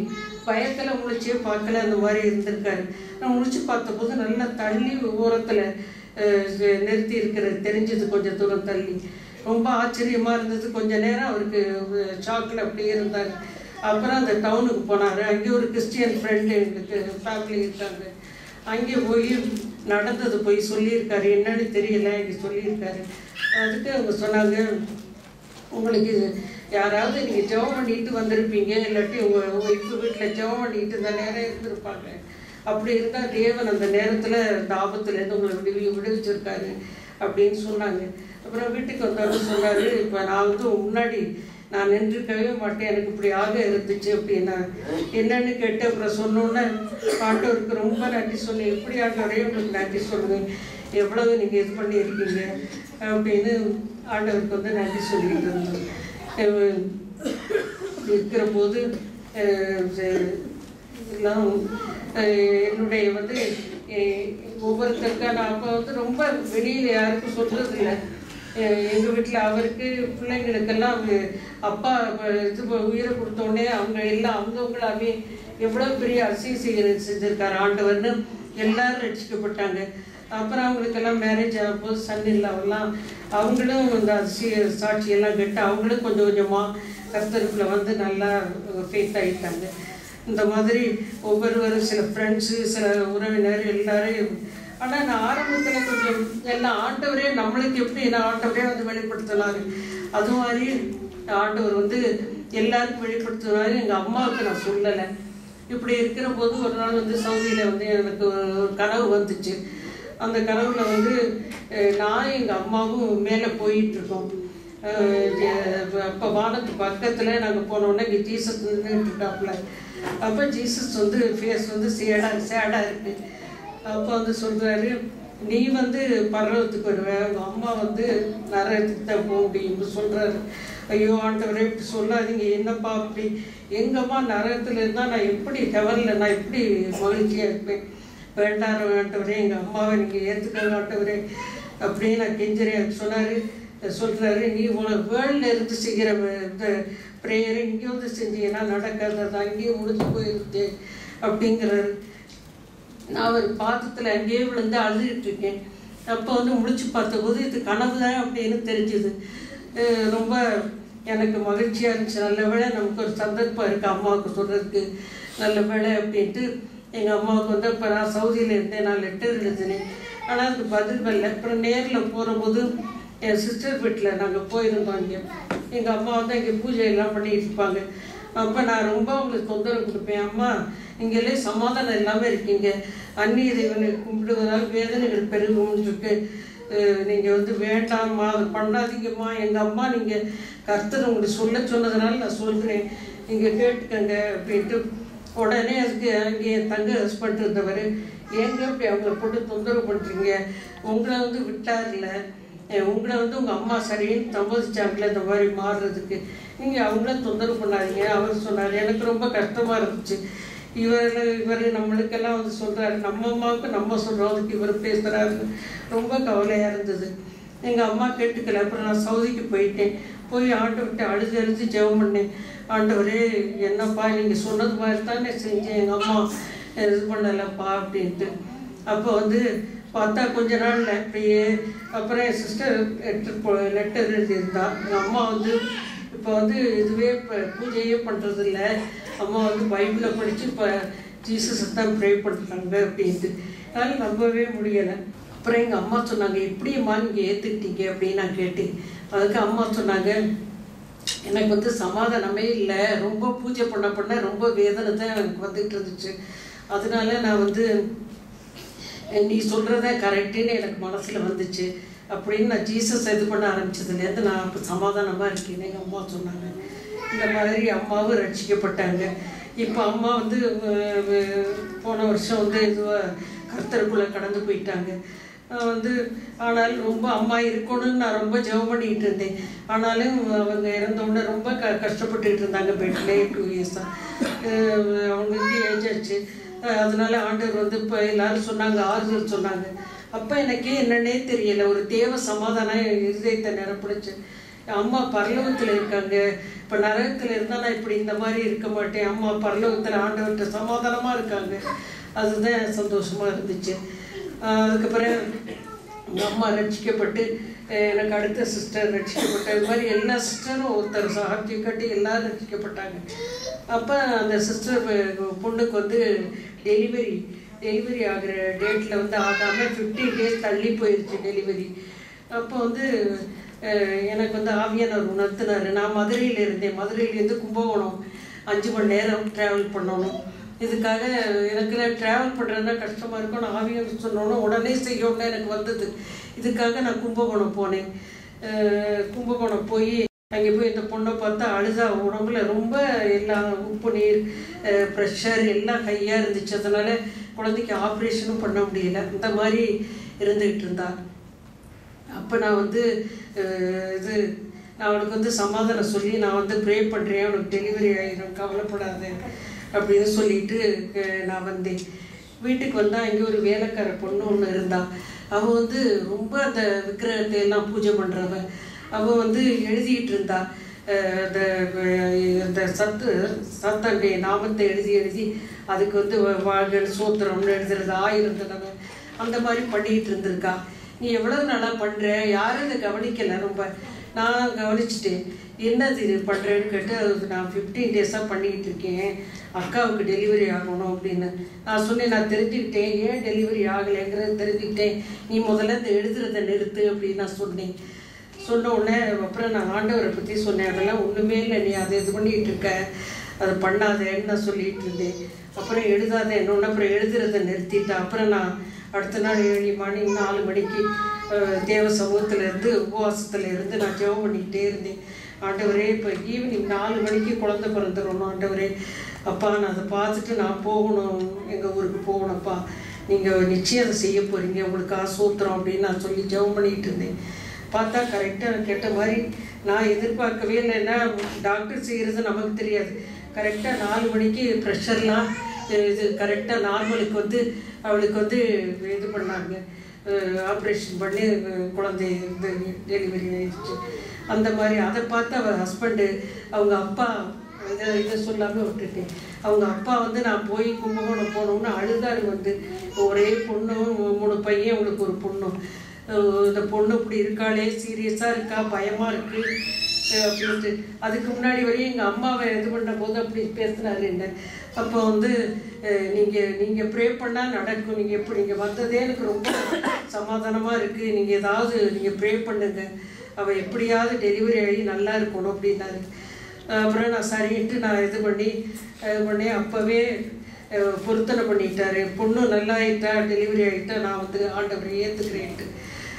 பயத்தில் முழிச்சே பார்க்கல அந்த மாதிரி இருந்திருக்காரு நான் முழிச்சு பார்த்தபோது நல்லா தள்ளி ஓரத்தில் நிறுத்தி இருக்கிறது தெரிஞ்சது கொஞ்சம் தூரம் தள்ளி ரொம்ப ஆச்சரியமா இருந்தது கொஞ்ச நேரம் அவருக்கு ஷாக்கில் அப்படியே இருந்தார் அப்புறம் அந்த டவுனுக்கு போனார் அங்கே ஒரு கிறிஸ்டியன் ஃப்ரெண்டு எங்களுக்கு ஃபேமிலி இருக்காங்க அங்கே போய் நடந்தது போய் சொல்லியிருக்காரு என்னன்னு தெரியல இங்கே சொல்லியிருக்காரு அதுக்கு அவங்க சொன்னாங்க உங்களுக்கு இது யாராவது நீங்கள் ஜெபம் பண்ணிட்டு வந்திருப்பீங்க இல்லாட்டி உங்கள் ஒய்ஃபு வீட்டில் ஜெபம் பண்ணிட்டு இந்த நேரம் இருந்திருப்பாங்க அப்படி இருந்தால் தேவன் அந்த நேரத்தில் இந்த ஆபத்துலேருந்து உங்களை விடுவி விடுவிச்சிருக்காரு அப்படின்னு சொன்னாங்க அப்புறம் வீட்டுக்கு வந்தவங்க சொன்னார் இப்போ நான் வந்து முன்னாடி நான் நின்றுக்கவே மாட்டேன் எனக்கு இப்படி ஆக இருந்துச்சு அப்படின்னா என்னன்னு கேட்டு அப்புறம் சொன்னோன்னே ஆண்டவருக்கு ரொம்ப நன்றி சொன்னேன் எப்படி ஆண்டவரே உங்களுக்கு நன்றி சொல்லுவேன் எவ்வளவு நீங்கள் இது பண்ணியிருக்கீங்க அப்படின்னு ஆண்டவருக்கு வந்து நன்றி சொல்லிட்டு இருந்தோம் அஹ் இருக்கிற போது அஹ் ச- எல்லாம் அஹ் என்னுடைய வந்து அஹ் ஒவ்வொருத்தருக்கா நான் அப்போ வந்து ரொம்ப வெளியில் யாருக்கும் சொல்றதில்லை எங்கள் வீட்டில் அவருக்கு பிள்ளைங்களுக்கெல்லாம் வி- அப்பா வ- இது ப- உயிரை கொடுத்தோடனே அவங்க எல்லாம் அவங்கவுங்களாவே எவ்வளோ பெரிய அதிசயம் செய்ய செஞ்சுருக்காரு ஆண்டவர்னு எல்லாரும் ரட்சிக்கப்பட்டாங்க அப்புறம் அவங்களுக்கெல்லாம் மேரேஜ் ஆகும்போது சன் இல்லாவெல்லாம் அவங்களும் இந்த அதிசய சாட்சியெல்லாம் கேட்டு அவங்களும் கொஞ்சம் கொஞ்சமாக கர்த்தருக்குள்ள வந்து நல்லா ஃபேத் ஆகிட்டாங்க இந்த மாதிரி ஒவ்வொருவரும் சில ஃப்ரெண்ட்ஸு சில உறவினர் எல்லாரும் ஆனால் நான் ஆரம்பத்தில் கொஞ்சம் எல்லாம் ஆண்டவரே நம்மளுக்கு எப்படி நான் ஆண்டவரே வந்து வெளிப்படுத்தினாரு அது மாதிரி ஆண்டவர் வந்து எல்லாருக்கும் வெளிப்படுத்தினாரு எங்கள் அம்மாவுக்கு நான் சொல்லலை இப்படி இருக்கிற போது ஒரு நாள் வந்து சவுதியில் வந்து எனக்கு ஒரு கனவு வந்துச்சு அந்த கனவுல வந்து அஹ், நான் எங்கள் அம்மாவும் மேலே போயிட்டு இருக்கோம் அப்போ வானத்து பக்கத்தில் நாங்கள் போனோடனே இங்கே ஜீசஸ் நின்றுட்டு இருக்காப்புல அப்போ ஜீசஸ் வந்து ஃபேஸ் வந்து சேடாக சேடாக இருக்கு அப்போ வந்து சொல்கிறாரு நீ வந்து பரலோகத்துக்கு வருவ உங்கள் அம்மா வந்து நரகத்துக்கு தான் போக முடியும்னு சொல்கிறாரு ஐயோ ஆண்டவரே இப்படி சொல்லாதீங்க என்னப்பா அப்படி எங்கள் அம்மா நரகத்தில் இருந்தால் நான் எப்படி ஹெவனில் நான் எப்படி மகிழ்ச்சியாக இருப்பேன் வேண்டாம் ஆண்டவரே எங்கள் அம்மாவை நீங்கள் ஏற்றுக்க ஆண்டவரே அப்படின்னு நான் கெஞ்சறேன் சொன்னார் சொல்கிறாரு நீ உனக்கு வேர்ல்டில் இருந்து செய்கிற வ- இந்த ப்ரேயரை இங்கே வந்து செஞ்சீங்கன்னா நடக்காதது அங்கேயே முடிஞ்சு போயிருக்கு அப்படிங்கிறாரு நான் அவர் பாதத்தில் அங்கேயே விழுந்து அழுதுகிட்டு இருக்கேன் அப்போ வந்து முழிச்சு பார்த்தபோது இது கனவு தான் அப்படின்னு தெரிஞ்சுது அஹ் ரொம்ப எனக்கு மகிழ்ச்சியாக இருந்துச்சு நல்ல வேளை நமக்கு ஒரு சந்தர்ப்பம் இருக்குது அம்மாவுக்கு சொல்கிறதுக்கு நல்ல வேளை அப்படின்ட்டு எங்கள் அம்மாவுக்கு வந்து இப்போ நான் சவுதியில் இருந்தேன் நான் லெட்டர் எழுதினேன் ஆனால் அதுக்கு பதில் வரல அப்புறம் நேரில் போகும்போது என் சிஸ்டர் வீட்டில் நாங்கள் போயிருந்தோம் இங்கே எங்கள் அம்மா வந்து இங்கே பூஜை எல்லாம் பண்ணிட்டு இருப்பாங்க அப்போ நான் ரொம்ப உங்களுக்கு தொந்தரவு கொடுப்பேன் அம்மா இங்கெல்லாம் சமாதானம் இல்லாமல் இருக்கீங்க அந்நிய தேவனை கும்பிடுவதால் வேதனைகள் பெருகும்னு இருக்கு நீங்கள் வந்து வேண்டாம்மா அது பண்ணாதீங்கம்மா எங்கள் அம்மா நீங்கள் கர்த்தர் உங்களுக்கு சொல்ல சொன்னதுனால நான் சொல்கிறேன் நீங்கள் கேட்டுக்கங்க அப்படின்ட்டு உடனே அதுக்கு அங்கே என் தங்க ஹஸ்பண்ட் இருந்தவர் ஏங்க இப்படி அவங்கள போட்டு தொந்தரவு பண்ணுறீங்க உங்களை வந்து விட்டார்ல அஹ் உங்களை வந்து உங்கள் அம்மா சரின்னு சம்மதிச்சாங்களே இந்த மாதிரி மாறுறதுக்கு நீங்கள் அவங்கள தொந்தரவு பண்ணாதீங்க அவர் சொன்னார் எனக்கு ரொம்ப கஷ்டமாக இருந்துச்சு இவர் இவர் நம்மளுக்கெல்லாம் வந்து சொல்கிறாரு நம்ம அம்மாவுக்கு நம்ம சொல்கிறோம் அதுக்கு இவர் பேசுகிறாரு ரொம்ப கவலையாக இருந்தது எங்கள் அம்மா கேட்டுக்கல அப்புறம் நான் சவுதிக்கு போயிட்டேன் போய் ஆண்டவர்கிட்ட அழுது அழுது ஜெபம் பண்ணேன் ஆண்டவரே என்னப்பா நீங்கள் சொன்னது மாதிரி தானே செஞ்சேன் எங்கள் அம்மா இது பண்ணலப்பா அப்படின்ட்டு அப்போ வந்து பார்த்தா கொஞ்ச நாள்ல அப்படியே அப்புறம் என் சிஸ்டர் லெட்டர் போ லெட்டர் எழுதியிருந்தா எங்கள் அம்மா வந்து இப்போ வந்து இதுவே இப்போ பூஜையே பண்ணுறது இல்ல அம்மா வந்து பைபிளை படித்து இப்போ ஜீசஸை தான் ப்ரே பண்ணுறாங்க அப்படின்ட்டு அதனால் நம்பவே முடியலை அப்புறம் எங்கள் அம்மா சொன்னாங்க எப்படிம்மா நீங்கள் ஏற்றுக்கிட்டீங்க அப்படின்னு நான் கேட்டேன் அதுக்கு அம்மா சொன்னாங்க எனக்கு வந்து சமாதானமே இல்லை ரொம்ப பூஜை பண்ண பண்ண ரொம்ப வேதனை தான் எனக்கு வந்துட்டு இருந்துச்சு அதனால நான் வந்து அஹ் நீ சொல்கிறத கரெக்டுன்னு எனக்கு மனசில் வந்துச்சு அப்படின்னு நான் ஜீசஸ் இது பண்ண ஆரம்பிச்சதுலேருந்து நான் இப்போ சமாதானமாக இருக்கேன்னு எங்கள் அம்மா சொன்னாங்க இந்த மாதிரி அம்மாவும் ரட்சிக்கப்பட்டாங்க இப்போ அம்மா வந்து அஹ், அஹ், போன வருஷம் வந்து இதுவாக கர்த்தருக்குள்ளே கடந்து போயிட்டாங்க நான் வந்து ஆனாலும் ரொம்ப அம்மா இருக்கணும்னு நான் ரொம்ப ஜெபம் பண்ணிக்கிட்டு இருந்தேன் ஆனாலும் அவங்க இறந்த உடனே ரொம்ப க கஷ்டப்பட்டுக்கிட்டு இருந்தாங்க பெட்லேயே டூ இயர்ஸாக அவங்களுக்கு ஏஜ் ஆச்சு அஹ் அதனால ஆண்டவர் வந்து இப்போ எல்லாரும் சொன்னாங்க ஆறுதல் சொன்னாங்க அப்போ எனக்கே என்னன்னே தெரியல ஒரு தேவ சமாதானம் என் இருதயத்தை நிரப்பிடுச்சு அம்மா பரலோகத்தில் இருக்காங்க இப்போ நரகத்தில் இருந்தால் நான் இப்படி இந்த மாதிரி இருக்க மாட்டேன் அம்மா பரலோகத்தில் ஆண்டவர்கிட்ட சமாதானமாக இருக்காங்க அதுதான் சந்தோஷமாக இருந்துச்சு ஆஹ் அதுக்கப்புறம் எங்கள் அம்மா ரட்சிக்கப்பட்டு அஹ் எனக்கு அடுத்த சிஸ்டர் ரட்சிக்கப்பட்ட இது மாதிரி எல்லா சிஸ்டரும் ஒருத்தர் சாட்சி கட்டி எல்லாரும் ரட்சிக்கப்பட்டாங்க அப்போ அந்த சிஸ்டர் பொண்ணுக்கு வந்து டெலிவரி டெலிவரி ஆகிற டேட்டில் வந்து ஆகாமல் ஃபிஃப்டீன் டேஸ் தள்ளி போயிடுச்சு டெலிவரி அப்போ வந்து அஹ், எனக்கு வந்து ஆவியானவர் உணர்த்தினார் நான் மதுரையில் இருந்தேன் மதுரையிலேருந்து கும்பகோணம் அஞ்சு மணி நேரம் ட்ராவல் பண்ணணும் இதுக்காக எனக்கு ட்ராவல் பண்ணுறதுனா கஷ்டமாக இருக்கும் நான் ஆவியம் சொன்னோன்னே உடனே செய்யணும்னு எனக்கு வந்தது இதுக்காக நான் கும்பகோணம் போனேன் அஹ் கும்பகோணம் போய் அங்கே போய் இந்த பொண்ணை பார்த்தா அழுதா உடம்புல ரொம்ப எல்லாம் உப்பு நீர் ப்ரெஷர் எல்லாம் ஹையாக இருந்துச்சு அதனால குழந்தைக்கு ஆப்ரேஷனும் பண்ண முடியல இந்த மாதிரி இருந்துகிட்டு இருந்தா அப்போ நான் வந்து அஹ், இது நான் அவனுக்கு வந்து சமாதானம் சொல்லி நான் வந்து ப்ரே பண்ணுறேன் அவனுக்கு டெலிவரி ஆகிடும் கவலைப்படாத அப்படின்னு சொல்லிட்டு அஹ், நான் வந்தேன் வீட்டுக்கு வந்தால் அங்கே ஒரு வேலைக்கார பொண்ணு ஒன்று இருந்தா அவள் வந்து ரொம்ப அந்த விக்கிரகத்தை எல்லாம் பூஜை பண்ணுறவ அவள் வந்து எழுதிட்டு இருந்தா அஹ், அந்த அஹ், அந்த சத்து சத்தண்டே நாமத்தை எழுதி எழுதி அதுக்கு வந்து வ- வாழ்கள் சோத்திரம்னு எழுதுறது ஆயிரம் தடவை அந்த மாதிரி பண்ணிக்கிட்டு இருந்திருக்கா நீ எவ்வளவு நாளா பண்ற யாரும் இதை கவனிக்கல ரொம்ப நான் கவனிச்சிட்டேன் என்னது இது பண்றேன்னு கேட்டு அது நான் ஃபிஃப்டீன் டேஸாக பண்ணிக்கிட்டு இருக்கேன் அக்காவுக்கு டெலிவரி ஆகணும் அப்படின்னு நான் சொன்னேன் நான் தெரிஞ்சுக்கிட்டேன் ஏன் டெலிவரி ஆகலைங்கிறத தெரிஞ்சுக்கிட்டேன் நீ முதல்ல இந்த எழுதுறதை நிறுத்து அப்படின்னு நான் சொன்னேன் சொன்ன உடனே அப்புறம் நான் ஆண்டவரை பற்றி சொன்னேன் அதெல்லாம் ஒன்றுமே இல்லை நீ அதை இது பண்ணிகிட்டு இருக்க அதை பண்ணாதேன்னு நான் சொல்லிட்டு இருந்தேன் அப்புறம் எழுதாத என்னொன்று அப்புறம் எழுதுறதை நிறுத்திட்டேன் அப்புறம் நான் அடுத்த நாள் ஏழு மணி நாலு மணிக்கு அஹ், தேவ சமூகத்தில் இருந்து உபவாசத்தில் இருந்து நான் ஜெபம் பண்ணிக்கிட்டே இருந்தேன் ஆண்டவரே இப்போ ஈவினிங் நாலு மணிக்கு குழந்தை பிறந்துடணும் ஆண்டவரே அப்பா நான் அதை பார்த்துட்டு நான் போகணும் எங்கள் ஊருக்கு போகணும்ப்பா நீங்கள் நிச்சயம் அதை செய்ய போகிறீங்க உங்களுக்கு ஆசூத்திரம் அப்படின்னு நான் சொல்லி ஜெபம் பண்ணிக்கிட்டு இருந்தேன் பார்த்தா கரெக்டாக கேட்ட மாதிரி நான் எதிர்பார்க்கவே இல்லைன்னா டாக்டர் செய்கிறது நமக்கு தெரியாது கரெக்டாக நாலு மணிக்கு ப்ரெஷர்லாம் இது கரெக்டாக நார்மலுக்கு வந்து அவளுக்கு வந்து இது பண்ணாங்க ஆப்ரேஷன் பண்ணி அஹ், குழந்தை இது டெலிவரி ஆயிடுச்சு அந்த மாதிரி அதை பார்த்து அவள் ஹஸ்பண்டு அவங்க அப்பா இதை இதை சொல்லாமல் விட்டுட்டேன் அவங்க அப்பா வந்து நான் போய் கும்பகோணம் போகணும்னு அழுதாரு வந்து ஒரே பொண்ணும் மூணு பையன் அவங்களுக்கு ஒரு பொண்ணும் அஹ் இந்த பொண்ணு இப்படி இருக்காளே சீரியஸாக இருக்கா பயமாக இருக்கு அஹ் அப்படின்ட்டு அதுக்கு முன்னாடி வரையும் எங்கள் அம்மாவை இது பண்ண போது அப்படி பேசினாரு என்ன அப்போ வந்து நீங்கள் நீங்கள் ப்ரே பண்ணால் நடக்கும் நீங்கள் எப்படி நீங்கள் வந்ததே எனக்கு ரொம்ப சமாதானமாக இருக்குது நீங்கள் ஏதாவது நீங்கள் ப்ரே பண்ணுங்க அவள் எப்படியாவது டெலிவரி ஆகி நல்லா இருக்கணும் அப்படின்னாரு அப்புறம் நான் சரின்ட்டு நான் இது பண்ணி இது பண்ணி அப்போவே அஹ், பொருத்தனை பண்ணிட்டாரு பொண்ணு நல்லா ஆயிட்டா டெலிவரி ஆகிட்டா நான் வந்து ஆண்டவரை ஏற்றுக்கிறேன்ட்டு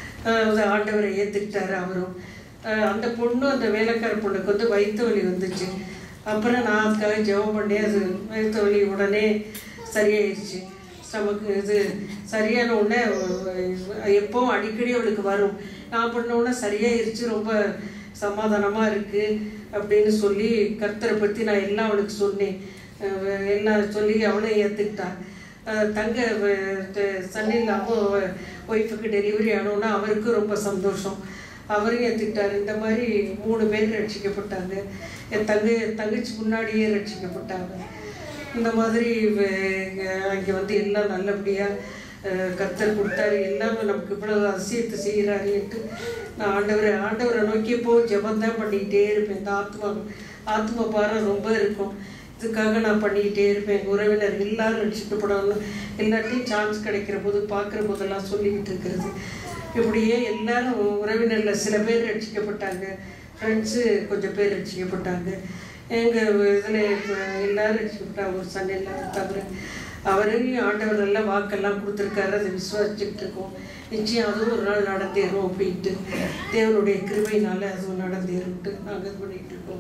அது ஆண்டவரை ஏற்றுக்கிட்டாரு அவரும் அஹ், அந்த பொண்ணு அந்த வேலைக்கார பொண்ணுக்கு வந்து வயிற்று வலி வந்துச்சு அப்புறம் நான் அதுக்காக ஜெபம் பண்ணி அது வயிற்று வலி உடனே சரியாயிடுச்சு ஸ்டமக்கு இது சரியான உடனே அஹ், எப்பவும் அடிக்கடி அவளுக்கு வரும் நான் பண்ண உடனே சரியாயிருச்சு ரொம்ப சமாதானமாக இருக்குது அப்படின்னு சொல்லி கர்த்தரை பற்றி நான் எல்லாம் அவளுக்கு சொன்னேன் அஹ் எல்லாம் சொல்லி அவளும் ஏற்றுக்கிட்டா தங்க சன்னில் அவன் ஒய்ஃபுக்கு டெலிவரி ஆனோன்னா அவருக்கும் ரொம்ப சந்தோஷம் அவரும் ஏற்றுக்கிட்டாரு இந்த மாதிரி மூணு பேர் ரட்சிக்கப்பட்டாங்க என் தங்க என் தங்கச்சி முன்னாடியே ரட்சிக்கப்பட்டாங்க இந்த மாதிரி அங்கே வந்து எல்லாம் நல்லபடியாக கர்த்தர் கொடுத்தாரு எல்லாமே நமக்கு இவ்வளவு அதிசயத்தை செய்கிறாருன்ட்டு நான் ஆண்டவரை ஆண்டவரை நோக்கி போ ஜெபந்தான் பண்ணிக்கிட்டே இருப்பேன் இந்த ஆத்மா ஆத்ம பாரம் ரொம்ப இருக்கும் இதுக்காக நான் பண்ணிக்கிட்டே இருப்பேன் எங்கள் உறவினர் எல்லாரும் ரட்சிக்கப்படணும் எல்லாத்தையும் சான்ஸ் கிடைக்கிற போது பார்க்குற போதெல்லாம் சொல்லிக்கிட்டு இருக்கிறது இப்படியே எல்லாரும் உறவினரில் சில பேர் ரட்சிக்கப்பட்டாங்க ஃப்ரெண்ட்ஸு கொஞ்சம் பேர் ரட்சிக்கப்பட்டாங்க எங்கள் இதில் எல்லாரும் ரட்சிக்கப்பட்டாங்க ஒரு சண்டை இல்லாத தவிர அவரையும் ஆண்டவர் நல்ல வாக்கெல்லாம் கொடுத்துருக்காரு அதை விசுவாசிச்சுக்கிட்டு இருக்கோம் நிச்சயம் அதுவும் ஒரு நாள் நடந்தேறும் அப்படின்ட்டு தேவனுடைய கிருபையினால அதுவும் நடந்தேறும்ட்டு நாங்கள் இது பண்ணிகிட்டு இருக்கோம்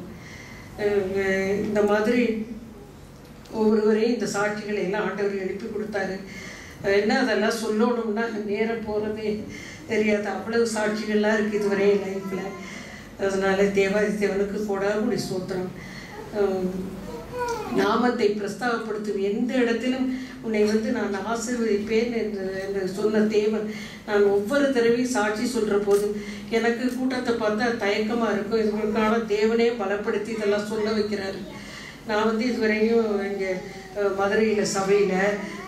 அஹ் இந்த மாதிரி ஒவ்வொருவரையும் இந்த சாட்சிகளை எல்லாம் ஆண்டவர் எழுப்பி கொடுத்தாரு அஹ் என்ன அதெல்லாம் சொல்லணும்னா நேரம் போகிறதே தெரியாது அவ்வளவு சாட்சிகள்லாம் இருக்குது இதுவரை என் லைஃப்பில் அதனால தேவாதி தேவனுக்கு கூட முடி சூத்திரம் நாமத்தை பிரஸ்தாபப்படுத்தும் எந்த இடத்திலும் உன்னை வந்து நான் ஆசீர்வதிப்பேன் என்று என்று சொன்ன தேவன் நான் ஒவ்வொரு தடவையும் சாட்சி சொல்கிற போதும் எனக்கு கூட்டத்தை பார்த்தா தயக்கமாக இருக்கும் இதுகளுக்கான தேவனே பலப்படுத்தி இதெல்லாம் சொல்ல வைக்கிறாரு நான் வந்து இதுவரையும் இங்கே மதுரையில் சபையில்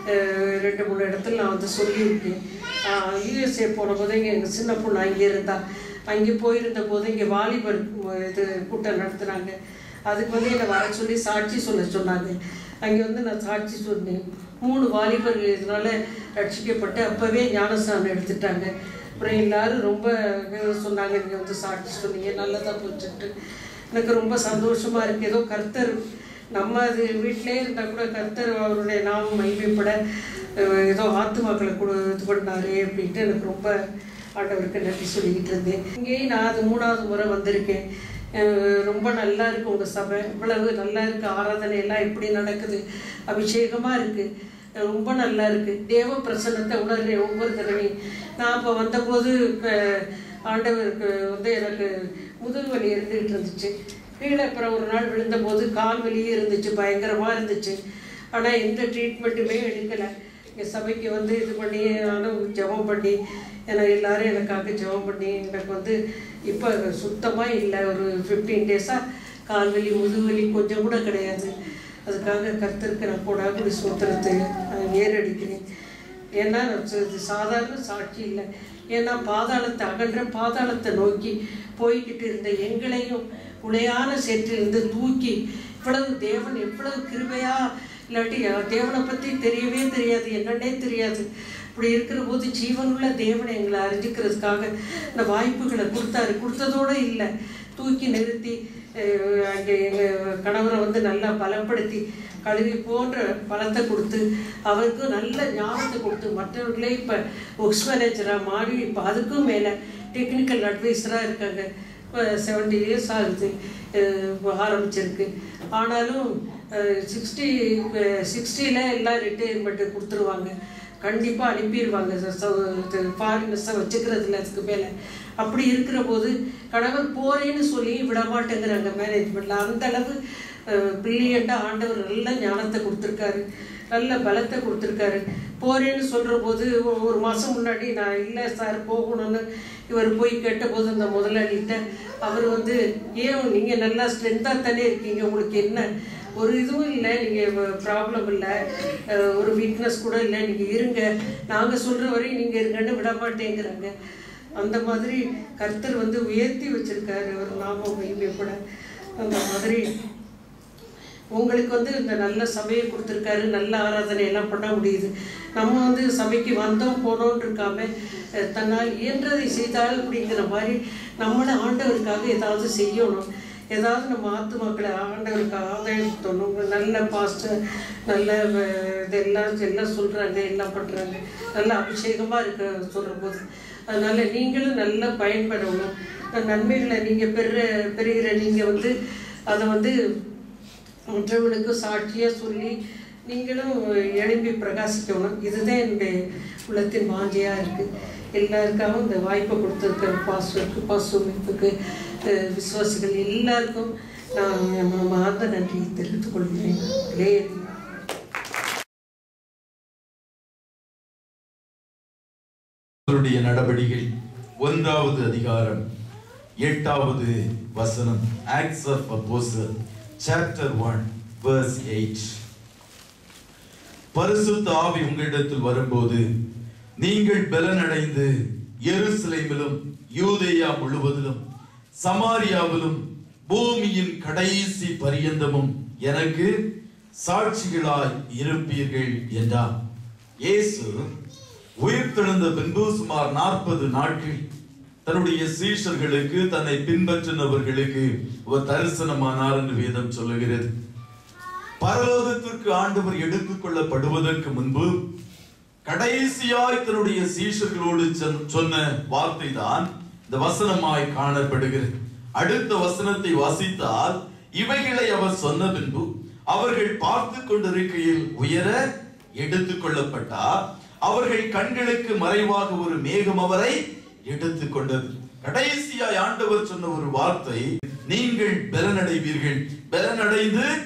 ரெண்டு மூணு இடத்துல நான் வந்து சொல்லியிருக்கேன் யூஎஸ்ஏ போன போது இங்கே எங்கள் சின்ன பொண்ணு அங்கே இருந்தா அங்கே போயிருந்த போது இங்கே வாலிபர் இது கூட்டம் நடத்துனாங்க அதுக்கு வந்து என்னை வர சொல்லி சாட்சி சொல்ல சொன்னாங்க அங்கே வந்து நான் சாட்சி சொன்னேன் மூணு வாலிபர்கள் இதனால ரட்சிக்கப்பட்டு அப்போவே ஞானஸ்தானம் எடுத்துட்டாங்க அப்புறம் எல்லாரும் ரொம்ப சொன்னாங்க நீங்கள் வந்து சாட்சி சொன்னீங்க நல்லதாக போச்சுட்டு எனக்கு ரொம்ப சந்தோஷமாக இருக்குது ஏதோ கர்த்தர் நம்ம அது வீட்டிலே இருந்தால் கூட கர்த்தர் அவருடைய நாமம் மகிமைப்பட அஹ், ஏதோ ஆத்துமாக்களை கொடு இது பண்ணாரு அப்படின்ட்டு எனக்கு ரொம்ப ஆண்டவருக்கு நன்றி சொல்லிக்கிட்டு இருந்தேன் இங்கேயும் நான் அது மூணாவது முறை வந்திருக்கேன் அஹ், ரொம்ப நல்லா இருக்கு உங்கள் சபை இவ்வளவு நல்லா இருக்கு ஆராதனை எல்லாம் எப்படி நடக்குது அபிஷேகமாக இருக்குது ரொம்ப நல்லா இருக்கு தேவ பிரசன்னத்தை உணர்றேன் ஒவ்வொரு தடவையும் நான் அப்போ வந்தபோது இப்போ ஆண்டவருக்கு வந்து எனக்கு முதுகு வலி இருந்துகிட்டு இருந்துச்சு கீழே அப்புறம் ஒரு நாள் விழுந்தபோது கால் வலியே இருந்துச்சு பயங்கரமாக இருந்துச்சு ஆனால் எந்த ட்ரீட்மெண்ட்டுமே எடுக்கலை இங்கே சபைக்கு வந்து இது பண்ணி நானும் ஜெபம் பண்ணி எனக்கு எல்லாரும் எனக்காக ஜெபம் பண்ணி எனக்கு வந்து இப்போ சுத்தமாக இல்லை ஒரு ஃபிஃப்டீன் டேஸாக கால்வலி முதுகுவலி கொஞ்சம் கூட கிடையாது அதுக்காக கர்த்தருக்கு நான் கொடாகுடி சூத்திரத்தை நான் ஏறடிக்கிறேன் ஏன்னா இது சாதாரண சாட்சி இல்லை ஏன்னா பாதாளத்தை அகன்ற பாதாளத்தை நோக்கி போய்கிட்டு இருந்த எங்களையும் உளையான சேற்றிலிருந்து தூக்கி இவ்வளவு தேவன் எவ்வளவு கிருபையா இல்லாட்டி தேவனை பற்றி தெரியவே தெரியாது என்னன்னே தெரியாது இப்படி இருக்கிற போது ஜீவனுள்ள தேவனை எங்களை அறிஞ்சிக்கிறதுக்காக இந்த வாய்ப்புகளை கொடுத்தாரு கொடுத்ததோடு இல்லை தூக்கி நிறுத்தி அஹ், அங்கே எங்கள் கணவரை வந்து நல்லா பலப்படுத்தி கழுவி போன்ற பலத்தை கொடுத்து அவருக்கு நல்ல ஞானத்தை கொடுத்து மற்றவர்களே இப்போ ஒர்க்ஸ் மேனேஜராக மாறி இப்போ அதுக்கும் மேலே டெக்னிக்கல் அட்வைஸராக இருக்காங்க இப்போ செவன்டி இயர்ஸ் ஆகுது அஹ், ஆரம்பிச்சிருக்கு ஆனாலும் சிக்ஸ்டி சிக்ஸ்டியில் எல்லாம் ரிட்டையர்மெண்ட்டு கொடுத்துருவாங்க கண்டிப்பாக அனுப்பிடுவாங்க ஃபாரினர்ஸை வச்சுக்கிறதுல அதுக்கு மேலே அப்படி இருக்கிற போது கணவர் போறேன்னு சொல்லி விட மாட்டேங்கிறாங்க மேனேஜ்மெண்ட்டில் அந்த அளவு பிரில்லியண்ட்டாக ஆண்டவர் நல்ல ஞானத்தை கொடுத்துருக்காரு நல்ல பலத்தை கொடுத்துருக்காரு போறேன்னு சொல்கிற போது ஒ- ஒரு மாதம் முன்னாடி நான் இல்லை சார் போகணும்னு இவர் போய் கேட்டபோது அந்த முதலாளிகிட்ட அவர் வந்து ஏன் நீங்கள் நல்லா ஸ்ட்ரென்த்தாக தானே இருக்கீங்க உங்களுக்கு என்ன ஒரு இதுவும் இல்லை நீங்கள் ப்ராப்ளம் இல்லை அஹ், ஒரு வீக்னஸ் கூட இல்லை நீங்கள் இருங்க நாங்கள் சொல்கிற வரையும் நீங்கள் இருங்கன்னு விட மாட்டேங்கிறாங்க அந்த மாதிரி கர்த்தர் வந்து உயர்த்தி வச்சிருக்காரு அவர் நாம மகிமைப்பட அந்த மாதிரி உங்களுக்கு வந்து இந்த நல்ல சபையை கொடுத்துருக்காரு நல்ல ஆராதனை எல்லாம் பண்ண முடியுது நம்ம வந்து சபைக்கு வந்தோம் போனோம்னு இருக்காம அஹ், தன்னால் இயன்றதை செய்தால் அப்படிங்கிற மாதிரி நம்மளை ஆண்டவருக்காக ஏதாவது செய்யணும் ஏதாவது நம்ம ஆத்துமாக்களை ஆண்டவருக்கு ஆதாயத்தணும் நல்ல பாஸ்டர் நல்ல அஹ், இதெல்லாம் எல்லாம் சொல்கிறாங்க எல்லாம் பண்ணுறாங்க நல்ல அபிஷேகமாக இருக்க சொல்கிற போது அதனால் நீங்களும் நல்லா பயன்படணும் இந்த நன்மைகளை நீங்கள் பெற பெறுகிற நீங்கள் வந்து அதை வந்து மற்றவர்களுக்கு சாட்சியாக சொல்லி நீங்களும் எழும்பி பிரகாசிக்கணும் இதுதான் என்னுடைய உள்ளத்தின் வாஞ்சையாக இருக்குது எல்லாருக்காகவும் இந்த வாய்ப்பை கொடுத்துருக்க பாஸ்டருக்கு பாஸ்டருக்கு விசுவாசிகள் எல்லாருக்கும் நான் மார்ந்த நன்றியை தெரிவித்துக் கொள்கிறேன் லேடி அவருடைய நடவடிக்கை ஒன்றாவது அதிகாரம் எட்டாவது வசனம் ஆக்ட்ஸ் ஆஃப் அப்போஸ்தலர் சாப்டர் ஒன் verse எயிட் பரிசுத்த ஆவி உங்களிடத்தில் வரும்போது நீங்கள் பலனடைந்து எருசலேமிலும் யூதேயா முழுவதிலும் சமாரியாவிலும் பூமியின் கடைசி பரியந்தமும் எனக்கு சாட்சிகளாய் இருப்பீர்கள் என்றார் இயேசு உயிர்த்தெழுந்த பின்பு சுமார் நாற்பது நாட்கள் தன்னுடைய சீஷர்களுக்கு தன்னை பின்பற்றினவர்களுக்கு ஒரு தரிசனமானார் என்று வேதம் சொல்லுகிறது பரலோகத்திற்கு ஆண்டவர் எடுத்துக் கொள்ளப்படுவதற்கு முன்பு கடைசியாய் தன்னுடைய சீஷர்களோடு சொன்ன- சொன்ன வார்த்தை தான் இந்த வசனமாய் காணப்படுகிறது அடுத்த வசனத்தை வாசித்தால் இவைகளை அவர் சொன்ன பின்பு அவர்கள் பார்த்து கொண்டிருக்கையில் உயர எடுத்துக் கொள்ளப்பட்டார் அவர்கள் கண்களுக்கு மறைவாக ஒரு மேகம் அவரை எடுத்துக் கொண்டது கடைசியாய் ஆண்டவர் சொன்ன ஒரு வார்த்தை நீங்கள் பலனடைவீர்கள் பலனடைந்து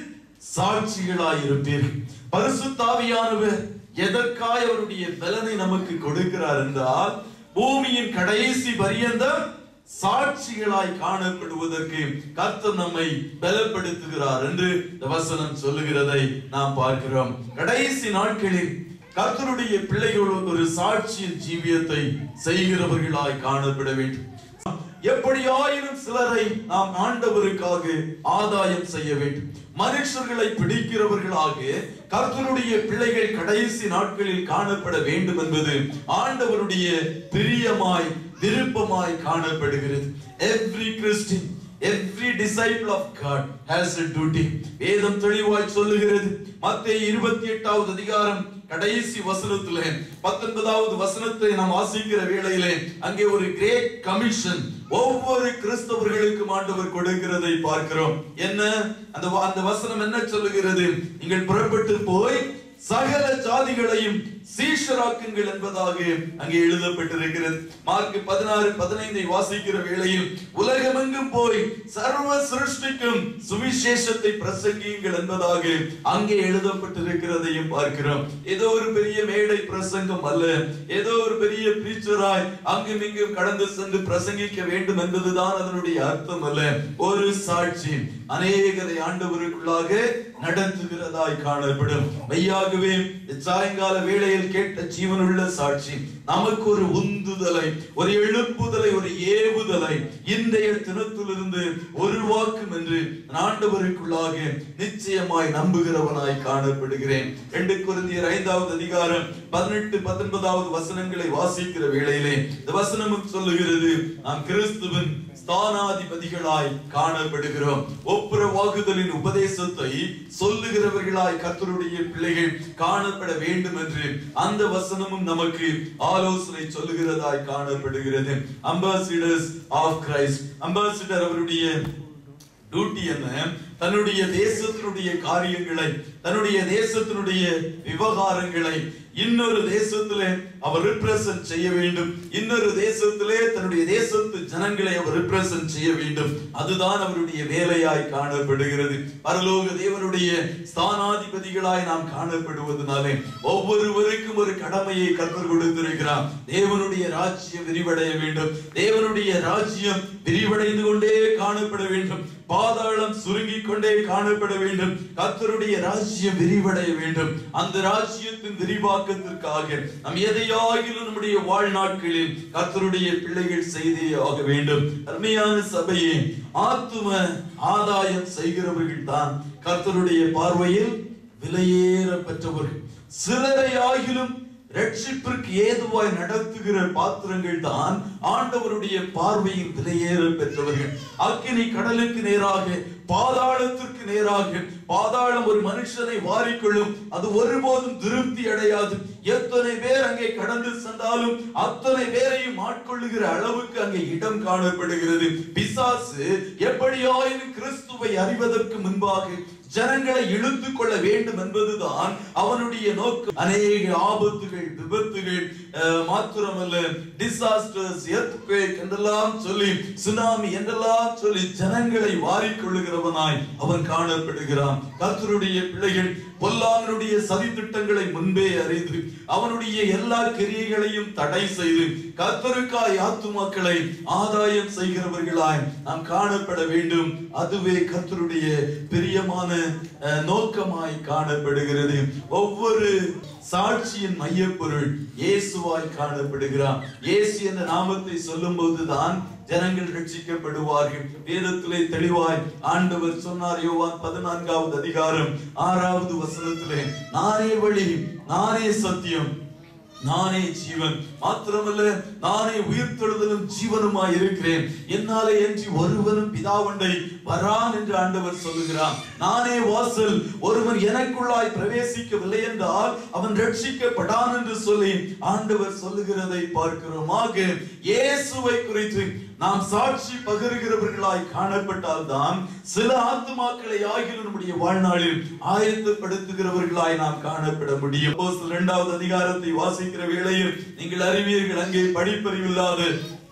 சாட்சிகளாய் இருப்பீர்கள் பரிசுத்தாவியானவர் எதற்காய் அவருடைய பலனை நமக்கு கொடுக்கிறார் என்றால் பூமியின் கடைசி பரியந்தம் சாட்சிகளாய் காணப்படுவதற்கு கர்த்தர் நம்மை பலப்படுத்துகிறார் என்று இந்த வசனம் சொல்லுகிறதை நாம் பார்க்கிறோம் கடைசி நாட்களில் கர்த்தருடைய பிள்ளைகள் ஒரு சாட்சியின் ஜீவியத்தை செய்கிறவர்களாய் காணப்பட வேண்டும் எப்படியாயினும் சிலரை நாம் ஆண்டவருக்காக ஆதாயம் செய்ய வேண்டும் மனுஷர்களை பிடிக்கிறவர்களாக கர்த்தருடைய பிள்ளைகள் கடைசி நாட்களில் காணப்பட வேண்டும் என்பது ஆண்டவருடைய பிரியமாய் விருப்பமாய் காணப்படுகிறது every Christian every disciple of God has a duty வேதம் தெளிவாய் சொல்லுகிறது மத்தேயு இருபத்தி எட்டாவது அதிகாரம் கடைசி வசனத்திலே பத்தொன்பதாவது வசனத்தை நாம் வாசிக்கிற வேளையிலே அங்கே ஒரு கிரேட் கமிஷன் ஒவ்வொரு கிறிஸ்தவர்களுக்கும் ஆண்டவர் கொடுக்கிறதை பார்க்கிறோம் என்ன அந்த வ- அந்த வசனம் என்ன சொல்லுகிறது நீங்கள் புறப்பட்டு போய் சகல ஜாதிகளையும் சீஷராக்குங்கள் என்பதாக அங்கே எழுதப்பட்டிருக்கிறது மார்க் பதினாறு பதினைந்தை வாசிக்கிற வேளையில் உலகமெங்கும் போய் சர்வ சிருஷ்டிக்கும் சுவிசேஷத்தை பிரசங்கியுங்கள் என்பதாக அங்கே எழுதப்பட்டிருக்கிறதையும் பார்க்கிறோம் ஏதோ ஒரு பெரிய மேடை பிரசங்கம் அல்ல ஏதோ ஒரு பெரிய பிரீச்சராய் அங்கும் இங்கும் கடந்து சென்று பிரசங்கிக்க வேண்டும் என்பதுதான் அதனுடைய அர்த்தம் அல்ல ஒரு சாட்சி அநேகரை ஆண்டவருக்குள்ளாக நடத்துகிறதாய் காணப்படும் மெய்யாகவே சாயங்கால வேளையில் கேட்ட ஜீவனுள்ள சாட்சி நமக்கு ஒரு உந்துதலை ஒரு எழுப்புதலை ஒரு ஏவுதலை இன்றைய தினத்திலிருந்து உருவாக்கும் என்று நான் ஆண்டவருக்குள்ளாக நிச்சயமாய் நம்புகிறவனாய் காணப்படுகிறேன் ரெண்டு குருந்தியர் ஐந்தாவது அதிகாரம் பதினெட்டு பத்தொன்பதாவது வசனங்களை வாசிக்கிற வேளையிலே இந்த வசனமும் சொல்லுகிறது நாம் கிறிஸ்துவின் ஸ்தானாதிபதிகளாய் காணப்படுகிறோம் ஒப்புரவாகுதலின் உபதேசத்தை சொல்லுகிறவர்களாய் கர்த்தருடைய பிள்ளைகள் காணப்பட வேண்டும் என்று அந்த வசனமும் நமக்கு ஆலோசனை சொல்லுகிறதாய் காணப்படுகிறது அம்பாசிடர்ஸ் ஆஃப் கிரைஸ்ட் அம்பாசிடர் அவருடைய டியூட்டி என்ன தன்னுடைய தேசத்தினுடைய காரியங்களை தன்னுடைய தேசத்தினுடைய விவகாரங்களை இன்னொரு தேசத்திலே அவர் ரிப்ரசன்ட் செய்ய வேண்டும் இன்னொரு தேசத்திலே தன்னுடைய தேசத்து ஜனங்களை அவர் ரிப்ரசன்ட் செய்ய வேண்டும் அதுதான் அவருடைய வேலையாய் காணப்படுகிறது பரலோக தேவனுடைய ஸ்தானாதிபதிகளாய் நாம் காணப்படுவதனாலே ஒவ்வொருவருக்கும் ஒரு கடமையை கற்றுக் கொடுத்திருக்கிறார் தேவனுடைய ராஜ்யம் விரிவடைய வேண்டும் தேவனுடைய ராஜ்யம் விரிவடைந்து கொண்டே காணப்பட வேண்டும் பாதாளம் சுருங்கிக் கொண்டே காணப்பட வேண்டும் கர்த்தருடைய ராஜ்யம் விரிவடைய வேண்டும் அந்த ராஜ்யத்தின் விரிவாக்கத்திற்காக நாம் எதையாகிலும் நம்முடைய வாழ்நாட்களில் கர்த்தருடைய பிள்ளைகள் செய்தே ஆக வேண்டும் அருமையான சபையே ஆத்தும ஆதாயம் செய்கிறவர்கள் தான் கர்த்தருடைய பார்வையில் விலையேற பெற்றவர்கள் சிலரை ஆகிலும் ரட்சிப்பிற்கு ஏதுவாய் நடத்துகிற பாத்திரங்கள் தான் ஆண்டவருடைய பார்வையில் விலையேற பெற்றவர்கள் அக்கினி கடலுக்கு நேராக பாதாளத்திற்கு நேராக பாதாளம் ஒரு மனுஷனை வாரிக்கொள்ளும் அது ஒருபோதும் திருப்தி அடையாது எத்தனை பேர் அங்கே கடந்து சென்றாலும் அத்தனை பேரையும் ஆட்கொள்ளுகிற அளவுக்கு அங்கே இடம் காணப்படுகிறது பிசாசு எப்படியாயினும் கிறிஸ்துவை அறிவதற்கு முன்பாக ஜனங்களை இழுத்து கொள்ள வேண்டும் என்பதுதான் அவனுடைய நோக்கம் அநேக ஆபத்துகள் விபத்துகள் அஹ், மாத்திரமல்ல டிசாஸ்டர்ஸ் எர்த்குவேக் என்றெல்லாம் சொல்லி சுனாமி என்றெல்லாம் சொல்லி ஜனங்களை வாரிக்கொள்ளுகிறவனாய் அவன் காணப்படுகிறான் கர்த்தருடைய பிள்ளைகள் பொல்லாங்கனுடைய சதி திட்டங்களை முன்பே அறிந்து அவனுடைய எல்லா கிரியைகளையும் தடை செய்து கர்த்தருக்காய் ஆத்துமாக்களை ஆதாயம் செய்கிறவர்களாய் நாம் காணப்பட வேண்டும் அதுவே கர்த்தருடைய பிரியமான அஹ், நோக்கமாய் காணப்படுகிறது ஒவ்வொரு சாட்சியின் மையப்பொருள் இயேசுவாய் காணப்படுகிறார் இயேசு என்ற நாமத்தை சொல்லும் போதுதான் ஜனங்கள் ரட்சிக்கப்படுவார்கள் வேதத்திலே தெளிவாய் ஆண்டவர் சொன்னார் யோவான் பதினான்காவது அதிகாரம் ஆறாவது வசனத்திலே நானே வழி நானே சத்தியம் நானே ஜீவன் மாத்திரமல்ல நானே உயிர்த்தெழுதலும் ஜீவனுமாய் இருக்கிறேன் என்னாலே என்று ஒருவனும் பிதாவண்டை வரான் என்று ஆண்டவர் சொல்லுகிறான் நானே வாசல் ஒருவன் எனக்குள்ளாய் பிரவேசிக்கவில்லை என்றால் அவன் ரட்சிக்கப்படான் என்று சொல்லி ஆண்டவர் சொல்லுகிறதை பார்க்கிறோம் ஆக இயேசுவை குறித்து நாம் சாட்சி பகிர்கிறவர்களாய் காணப்பட்டால் தான் சில ஆத்துமாக்களை ஆகிலும் நம்முடைய வாழ்நாளில் ஆயத்தப்படுத்துகிறவர்களாய் நாம் காணப்பட முடியும் அப்போஸ்தலர் இரண்டாவது அதிகாரத்தை வாசிக்கிற வேளையில் நீங்கள் அறிவீர்கள் அங்கே படிப்பறிவில்லாத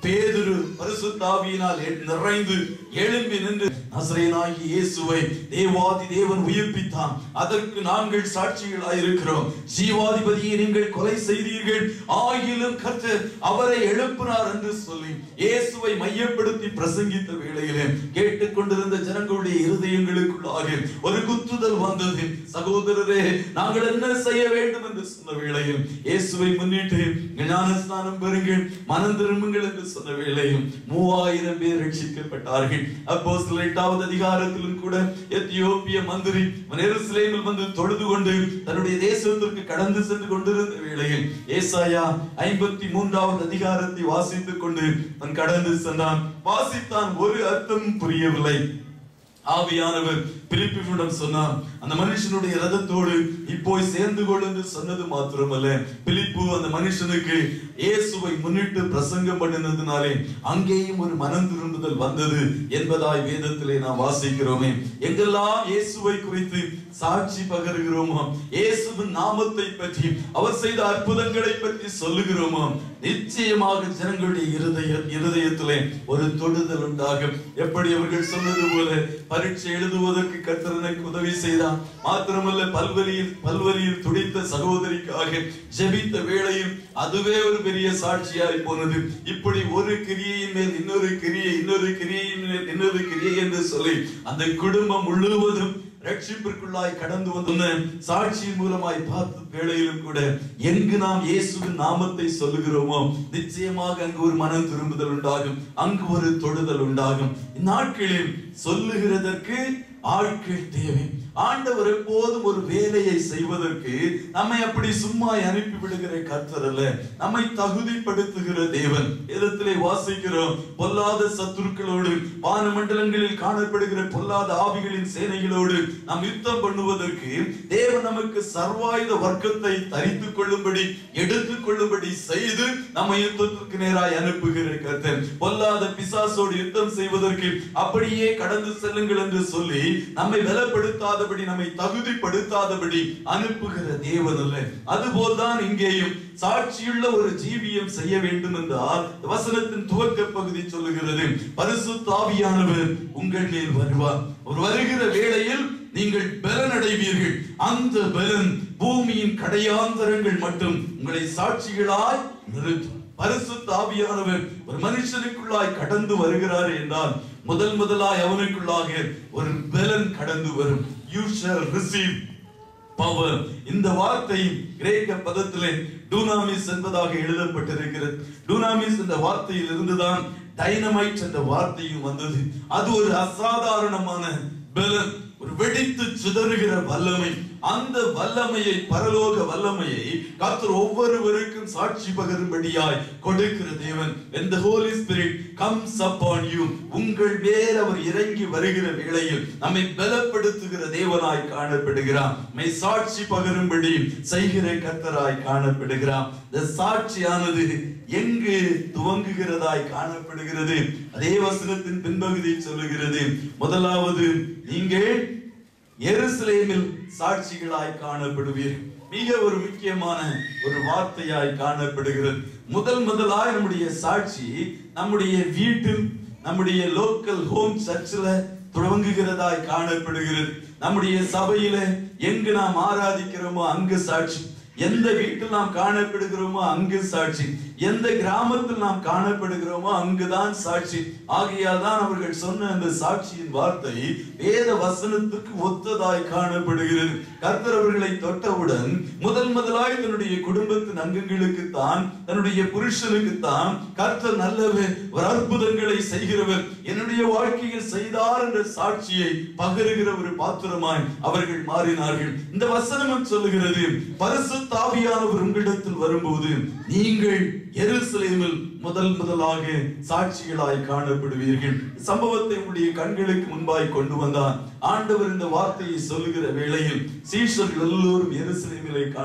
பேதுரு பரிசுத்தாவியினால் எ- நிறைந்து எழும்பி நின்று நசரேனாகி இயேசுவை தேவாதி தேவன் உயிர்ப்பித்தான் அதற்கு நாங்கள் சாட்சிகளாய் இருக்கிறோம் ஜீவாதிபதியை நீங்கள் கொலை செய்தீர்கள் ஆகிலும் கர்த்தர் அவரை எழுப்பினார் என்று சொல்லி இயேசுவை மையப்படுத்தி பிரசங்கித்த வேளையிலே கேட்டுக்கொண்டிருந்த ஜனங்களுடைய இருதயங்களுக்குள்ளாக ஒரு குத்துதல் வந்தது சகோதரரே நாங்கள் என்ன செய்ய வேண்டும் என்று சொன்ன வேளையில் இயேசுவை முன்னிட்டு ஞானஸ்நானம் பெறுங்கள் மனம் திரும்புங்கள் என்று சொன்ன வேளையில் மூவாயிரம் பேர் ரட்சிக்கப்பட்டார்கள் அப்போ சில எட்டாவது அதிகாரத்திலும் கூட எத்தியோப்பிய மந்திரி எருசலேமில் வந்து தொழுது கொண்டு தன்னுடைய தேசத்திற்கு கடந்து சென்று கொண்டிருந்த வேளையில் ஏசாயா ஐம்பத்தி மூன்றாவது அதிகாரத்தை வாசித்துக் கொண்டு அவன் கடந்து சென்றான் வாசித்தான் ஒரு அர்த்தம் புரியவில்லை ஆவியானவர் பிலிப்பிடம் சொன்னார் அந்த மனுஷனுடைய ரதத்தோடு நீ போய் சேர்ந்து கொள் என்று சொன்னது மாத்திரமல்ல பிலிப்பு அந்த மனுஷனுக்கு இயேசுவை முன்னிட்டு பிரசங்கம் பண்ணினதுனாலே அங்கேயும் ஒரு மனம் திரும்புதல் வந்தது என்பதாய் வேதத்திலே நாம் வாசிக்கிறோமே எங்கெல்லாம் இயேசுவை குறித்து சாட்சி பகருகிறோமோ இயேசுவின் நாமத்தை பற்றி அவர் செய்த அற்புதங்களை பற்றி சொல்லுகிறோமோ நிச்சயமாக ஜனங்களுடைய இருதய இருதயத்திலே ஒரு தொடுதல் உண்டாகும் எப்படி அவர்கள் சொன்னது போல பரீட்சை எழுதுவதற்கு கர்த்தர் எனக்கு உதவி செய்தார் மாத்திரமல்ல பல்வலியில் பல்வலியில் துடித்த சகோதரிக்காக ஜெபித்த வேளையில் அதுவே ஒரு பெரிய சாட்சியாய் போனது இப்படி ஒரு கிரியையின் மேல் இன்னொரு கிரியை இன்னொரு கிரியையின் மேல் இன்னொரு கிரியை என்று சொல்லி அந்த குடும்பம் முழுவதும் ரட்சிப்பிற்குள்ளாய் கடந்து வந்த சாட்சியின் மூலமாய் பார்த்த வேளையிலும் கூட எங்கு நாம் இயேசுவின் நாமத்தை சொல்லுகிறோமோ நிச்சயமாக அங்கு ஒரு மனம் திரும்புதல் உண்டாகும் அங்கு ஒரு தொடுதல் உண்டாகும் இந்நாட்களில் சொல்லுகிறதற்கு ஆட்கள் தேவை ஆண்டவர் எப்போதும் ஒரு வேலையை செய்வதற்கு நம்மை அப்படி சும்மா அனுப்பி விடுகிற கர்த்தர் அல்ல நம்மை தகுதிப்படுத்துகிற தேவன் இடத்திலே வாசிக்கிறோம் பொல்லாத சத்துருக்களோடு வானமண்டலங்களில் காணப்படுகிற பொல்லாத ஆவிகளின் சேனைகளோடு நாம் யுத்தம் பண்ணுவதற்கு தேவன் நமக்கு சர்வாயுத வர்க்கத்தை தரித்துக் கொள்ளும்படி எடுத்துக் கொள்ளும்படி செய்து நம்மை யுத்தத்திற்கு நேராய் அனுப்புகிற கர்த்தர் பொல்லாத பிசாசோடு யுத்தம் செய்வதற்கு அப்படியே கடந்து செல்லுங்கள் என்று சொல்லி நம்மை பலப்படுத்தாதபடி நம்மை தகுதிப்படுத்தாதபடி அனுப்புகிற தேவன் அல்ல அதுபோல்தான் இங்கேயும் சாட்சியுள்ள ஒரு ஜீவியம் செய்ய வேண்டும் என்றால் வசனத்தின் துவக்க பகுதி சொல்லுகிறது பரிசுத்தாவியானவர் உங்கள் மேல் வருவார் அவர் வருகிற வேளையில் நீங்கள் பலன் அடைவீர்கள் அந்த பலன் பூமியின் கடையாந்தரங்கள் மட்டும் உங்களை சாட்சிகளாய் நிறுத்தும் பரிசுத்த ஆவியானவர் ஒரு மனுஷனுக்குள்ளாய் கடந்து வருகிறார் என்றால் முதல் முதலாய் அவனுக்குள்ளாக ஒரு பலன் கடந்து வரும் யூ ஷால் ரிசீவ் பவர் இந்த வார்த்தை கிரேக்க பதத்திலே டூனாமிஸ் என்பதாக எழுதப்பட்டிருக்கிறது டூனாமிஸ் என்ற வார்த்தையில் இருந்துதான் டைனமைட் என்ற வார்த்தையும் வந்தது அது ஒரு அசாதாரணமான பலன் ஒரு வெடித்து சிதறுகிற வல்லமை அந்த வல்லமையை பரலோக வல்லமையை கர்த்தர் ஒவ்வொருவருக்கும் சாட்சி பகரும்படியாய் கொடுக்கிற தேவன் இந்த Holy Spirit comes upon you உங்கள் மேல் அவர் இறங்கி வருகிற வேளையில் நம்மை பலப்படுத்துகிற தேவனாய் காணப்படுகிறார் நம்மை சாட்சி பகரும்படி செய்கிற கர்த்தராய் காணப்படுகிறார் இந்த சாட்சியானது எங்கு துவங்குகிறதாய் காணப்படுகிறது அதே வசனத்தின் பின்பகுதி சொல்லுகிறது முதலாவது நீங்கள் எருசலேமில் சாட்சிகளாய் காணப்படுவீர்கள் மிக ஒரு முக்கியமான ஒரு வார்த்தையாய் காணப்படுகிறது முதல் முதலாய் நம்முடைய சாட்சி நம்முடைய வீட்டில் நம்முடைய லோக்கல் ஹோம் சர்ச்சில் துவங்குகிறதாய் காணப்படுகிறது நம்முடைய சபையில எங்கு நாம் ஆராதிக்கிறோமோ அங்கு சாட்சி எந்த வீட்டில் நாம் காணப்படுகிறோமோ அங்கு சாட்சி எந்த கிராமத்தில் நாம் காணப்படுகிறோமோ அங்குதான் சாட்சி ஆகையால் தான் அவர்கள் சொன்ன அந்த சாட்சியின் வார்த்தை வேத வசனத்துக்கு ஒத்ததாய் காணப்படுகிறது கர்த்தர் அவர்களை தொட்டவுடன் முதல் முதலாய் தன்னுடைய குடும்பத்தின் அங்கங்களுக்கு தான் தன்னுடைய புருஷனுக்கு தான் கர்த்தர் நல்லவர் ஒரு அற்புதங்களை செய்கிறவர் என்னுடைய வாழ்க்கையில் செய்தார் என்ற சாட்சியை பகருகிற ஒரு பாத்திரமாய் அவர்கள் மாறினார்கள் இந்த வசனம் சொல்லுகிறது பரிசுத்தாவியானவர் உங்களிடத்தில் வரும்போது நீங்கள் எருசலேமில் முதல் முதலாக சாட்சிகளாய் காணப்படுவீர்கள் சம்பவத்தை உடைய கண்களுக்கு முன்பாய் கொண்டு வந்தார் ஆண்டவர் இந்த வார்த்தையை சொல்லுகிற வேளையில் சீஷர்கள் எல்லோரும் எருசலேமிலே காணப்படுகிறார்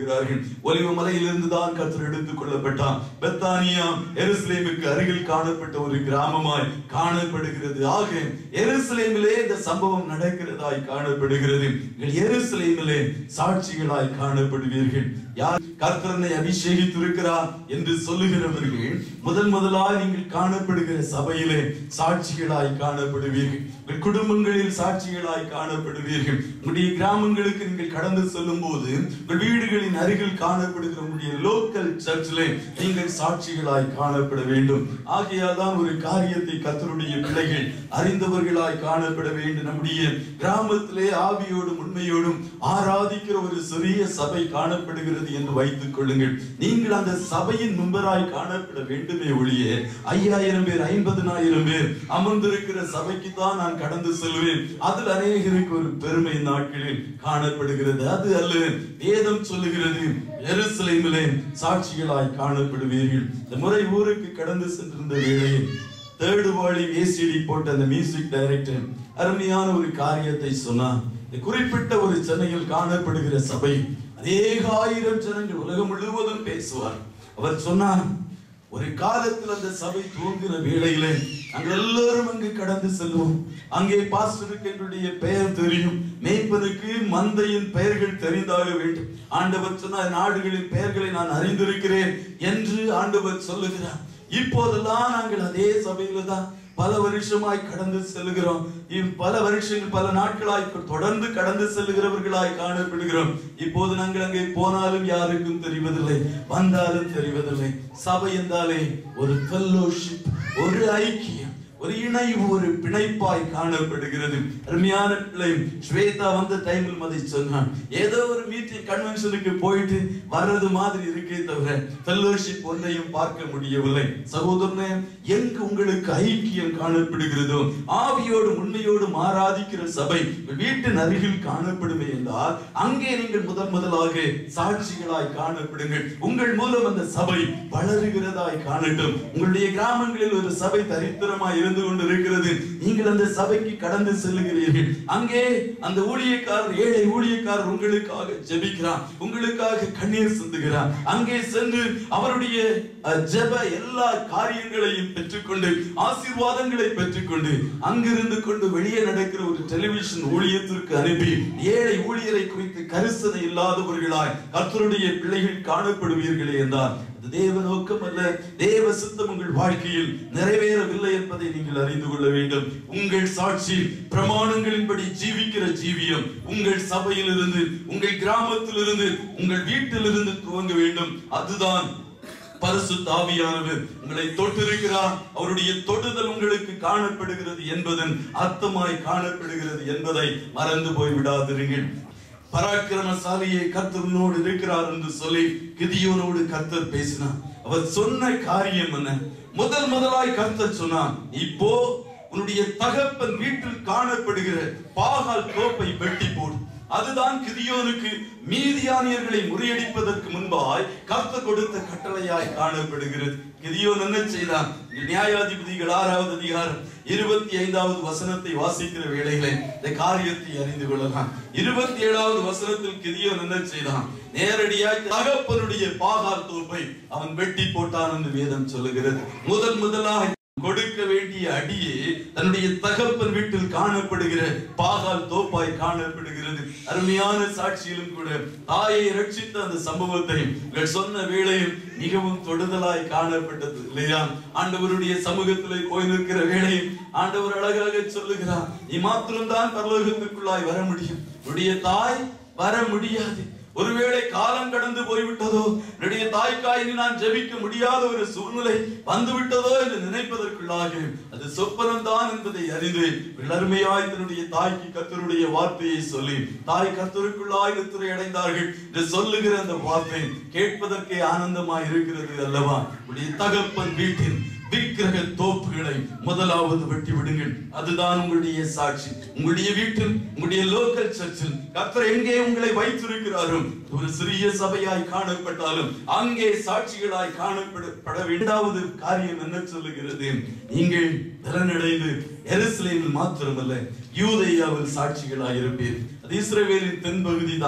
காணப்படுகிறார்கள் ஒலிவ மலையிலிருந்து தான் கத்தர் எடுத்துக் கொள்ளப்பட்டான் பெத்தானியா எருசலேமுக்கு அருகில் காணப்பட்ட ஒரு கிராமமாய் காணப்படுகிறது ஆக எருசலேமிலே இந்த சம்பவம் நடக்கிறதாய் காணப்படுகிறது நீங்கள் எருசலேமிலே சாட்சிகளாய் காணப்படுவீர்கள் யார் கர்த்தரனை அபிஷேகித்திருக்கிறார் என்று சொல்லுகிறவர்கள் முதல் முதலாய் நீங்கள் காணப்படுகிற சபையிலே சாட்சிகளாய் காணப்படுவீர்கள் உங்கள் குடும்பங்களில் சாட்சிகளாய் காணப்படுவீர்கள் உங்களுடைய கிராமங்களுக்கு நீங்கள் கடந்து செல்லும் போது உங்கள் வீடுகளின் அருகில் காணப்படுகிற உங்களுடைய லோக்கல் சர்ச்சிலே நீங்கள் சாட்சிகளாய் காணப்பட வேண்டும் ஆகையால் தான் ஒரு காரியத்தை கத்தருடைய பிள்ளைகள் அறிந்தவர்களாய் காணப்பட வேண்டும் நம்முடைய கிராமத்திலே ஆவியோடும் உண்மையோடும் ஆராதிக்கிற ஒரு சிறிய சபை காணப்படுகிறது என்று வைத்துக் கொள்ளுங்கள் நீங்கள் அந்த சபையின் மெம்பராய் காணப்பட வேண்டுமே ஒழிய ஐயாயிரம் பேர் ஐம்பதனாயிரம் பேர் அமர்ந்திருக்கிற சபைக்கு தான் நான் கடந்து செல்வேன் அதில் அநேகருக்கு ஒரு பெருமை நாட்களில் காணப்படுகிறது அது அல்ல வேதம் சொல்லுகிறது எருசலேமிலே சாட்சிகளாய் காணப்படுவீர்கள் இந்த முறை ஊருக்கு கடந்து சென்றிருந்த வேளையில் தேர்டு வாலி ஏசிடி போட்ட அந்த மியூசிக் டைரக்டர் அருமையான ஒரு காரியத்தை சொன்னார் இந்த குறிப்பிட்ட ஒரு சென்னையில் காணப்படுகிற சபை அநேக ஆயிரம் ஜனங்கள் உலகம் முழுவதும் பேசுவார் அவர் சொன்னார் ஒரு காலத்தில் அந்த சபை தூங்குகிற வேளையிலே நாங்கள் எல்லாரும் அங்கு கடந்து செல்வோம் அங்கே பாஸ்டருக்கு என்னுடைய பெயர் தெரியும் மேய்ப்பனுக்கு மந்தையின் பெயர்கள் தெரிந்தாக வேண்டும் ஆண்டவர் சொன்ன நாடுகளின் பெயர்களை நான் அறிந்திருக்கிறேன் என்று ஆண்டவர் சொல்லுகிறார் இப்போதெல்லாம் நாங்கள் அதே சபையில தான் பல வருஷமாய் கடந்து செல்கிறோம் இவ் பல வருஷங்கள் பல நாட்களாய் தொடர்ந்து கடந்து செல்கிறவர்களாய் காணப்படுகிறோம் இப்போது நாங்கள் அங்கே போனாலும் யாருக்கும் தெரிவதில்லை வந்தாலும் தெரிவதில்லை சபை என்றாலே ஒரு ஃபெல்லோஷிப் ஒரு ஐக்கியம் ஒரு இணைவு ஒரு பிணைப்பாய் காணப்படுகிறது அருமையான பிள்ளை ஸ்வேதா வந்த டைமில் அதை சொன்னான் ஏதோ ஒரு மீட்டிங் கன்வென்ஷனுக்கு போயிட்டு வர்றது மாதிரி இருக்கே தவிர ஃபெல்லோஷிப் ஒன்றையும் பார்க்க முடியவில்லை சகோதரனே எங்கு உங்களுக்கு ஐக்கியம் காணப்படுகிறதோ ஆவியோடும் உண்மையோடும் ஆராதிக்கிற சபை உங்கள் வீட்டின் அருகில் காணப்படுமே என்றால் அங்கே நீங்கள் முதன் முதலாக சாட்சிகளாய் காணப்படுங்கள் உங்கள் மூலம் அந்த சபை வளருகிறதாய் காணட்டும் உங்களுடைய கிராமங்களில் ஒரு சபை தரித்திரமாய் இருந்து கொண்டிருக்கிறது நீங்கள் அந்த சபைக்கு கடந்து செல்லுகிறீர்கள் அங்கே அந்த ஊழியக்காரர் ஏழை ஊழியக்காரர் உங்களுக்காக ஜெபிக்கிறார் உங்களுக்காக கண்ணீர் சிந்துகிறார் அங்கே சென்று அவருடைய அஹ், ஜெப எல்லா காரியங்களையும் பெற்றுக்கொண்டு ஆசீர்வாதங்களை பெற்றுக்கொண்டு அங்கிருந்து கொண்டு வெளியே நடக்கிற ஒரு டெலிவிஷன் ஊழியத்திற்கு அனுப்பி ஏழை ஊழியரை குறித்து கரிசனை இல்லாதவர்களாய் கர்த்தருடைய பிள்ளைகள் காணப்படுவீர்களே என்றார் அது தேவ நோக்கம் அல்ல தேவ சித்தம் உங்கள் வாழ்க்கையில் நிறைவேறவில்லை என்பதை நீங்கள் அறிந்து கொள்ள வேண்டும் உங்கள் சாட்சி பிரமாணங்களின்படி ஜீவிக்கிற ஜீவியம் உங்கள் சபையிலிருந்து உங்கள் கிராமத்திலிருந்து உங்கள் வீட்டிலிருந்து துவங்க வேண்டும் அதுதான் பரிசுத்த ஆவியானவர் உங்களை தொட்டிருக்கிறார் அவருடைய தொடுதல் உங்களுக்கு காணப்படுகிறது என்பதன் அர்த்தமாய் காணப்படுகிறது என்பதை மறந்து போய் விடாதிருங்கள் பராக்கிரமசாலியை கர்த்தனோடு இருக்கிறார் என்று சொல்லி கிதியோனோடு கர்த்தர் பேசினார் அவர் சொன்ன காரியம் என்ன முதல் முதலாய் கர்த்தர் சொன்னார் இப்போ உன்னுடைய தகப்பன் வீட்டில் காணப்படுகிற பாகால் கோப்பை வெட்டி போடு அதுதான் கிதியோனுக்கு மீதியானியர்களை முறியடிப்பதற்கு முன்பாய் கர்த்தர் கொடுத்த கட்டளையாய் காணப்படுகிறது கிதியோன் என்ன செய்தான் நியாயாதிபதிகள் ஆறாவது அதிகாரம் இருபத்தி ஐந்தாவது வசனத்தை வாசிக்கிற வேளையிலே இந்த காரியத்தை அறிந்து கொள்ளலாம் இருபத்தி ஏழாவது வசனத்தில் கிதியோன் என்ன செய்தான் நேரடியாய் தகப்பனுடைய பாகால் தோப்பை அவன் வெட்டி போட்டான் என்று வேதம் சொல்லுகிறது முதல் முதலாக கொடுக்க வேண்டிய அடியே தன்னுடைய தகப்பன் வீட்டில் காணப்படுகிற பாகால் தோப்பாய் காணப்படுகிறது அருமையான சாட்சியிலும் கூட தாயை ரட்சித்த அந்த சம்பவத்தை உங்கள் சொன்ன வேளையில் மிகவும் தொடுதலாய் காணப்பட்டது இல்லையா ஆண்டவருடைய சமூகத்திலே போய் நிற்கிற வேளையில் ஆண்டவர் அழகாக சொல்லுகிறார் நீ மாத்திரம்தான் பரலோகத்துக்குள்ளாய் வர முடியும் உடைய தாய் வர முடியாது ஒருவேளை காலம் கடந்து போய்விட்டதோ என்னுடைய தாய்க்காய் இனி நான் ஜெபிக்க முடியாத ஒரு சூழ்நிலை வந்து விட்டதோ என்று நினைப்பதற்குள்ளாக அது சொப்பனம் தான் என்பதை அறிந்து அருமையாய் தன்னுடைய தாய்க்கு கத்தருடைய வார்த்தையை சொல்லி தாய் கத்தருக்குள்ளாய் நித்திரை அடைந்தார்கள் என்று சொல்லுகிற அந்த வார்த்தை கேட்பதற்கே ஆனந்தமாய் இருக்கிறது அல்லவா உடைய தகப்பன் வீட்டின் விக்கிரக தோப்புகளை முதலாவது வெட்டி விடுங்கள் அதுதான் உங்களுடைய சாட்சி உங்களுடைய வீட்டில் உங்களுடைய லோக்கல் சர்ச்சில் கர்த்தர் எங்கே உங்களை வைத்திருக்கிறாரோ ஒரு சிறிய சபையாய் காணப்பட்டாலும் அங்கே சாட்சிகளாய் காணப்பட வேண்டாவது காரியம் என்ன சொல்லுகிறது நீங்கள் திறனடைந்து எருசலேமில் மாத்திரமல்ல யூதேயாவில் சாட்சிகளாய் இருப்பீர் அது இஸ்ரவேலின் தென்பகுதி தான்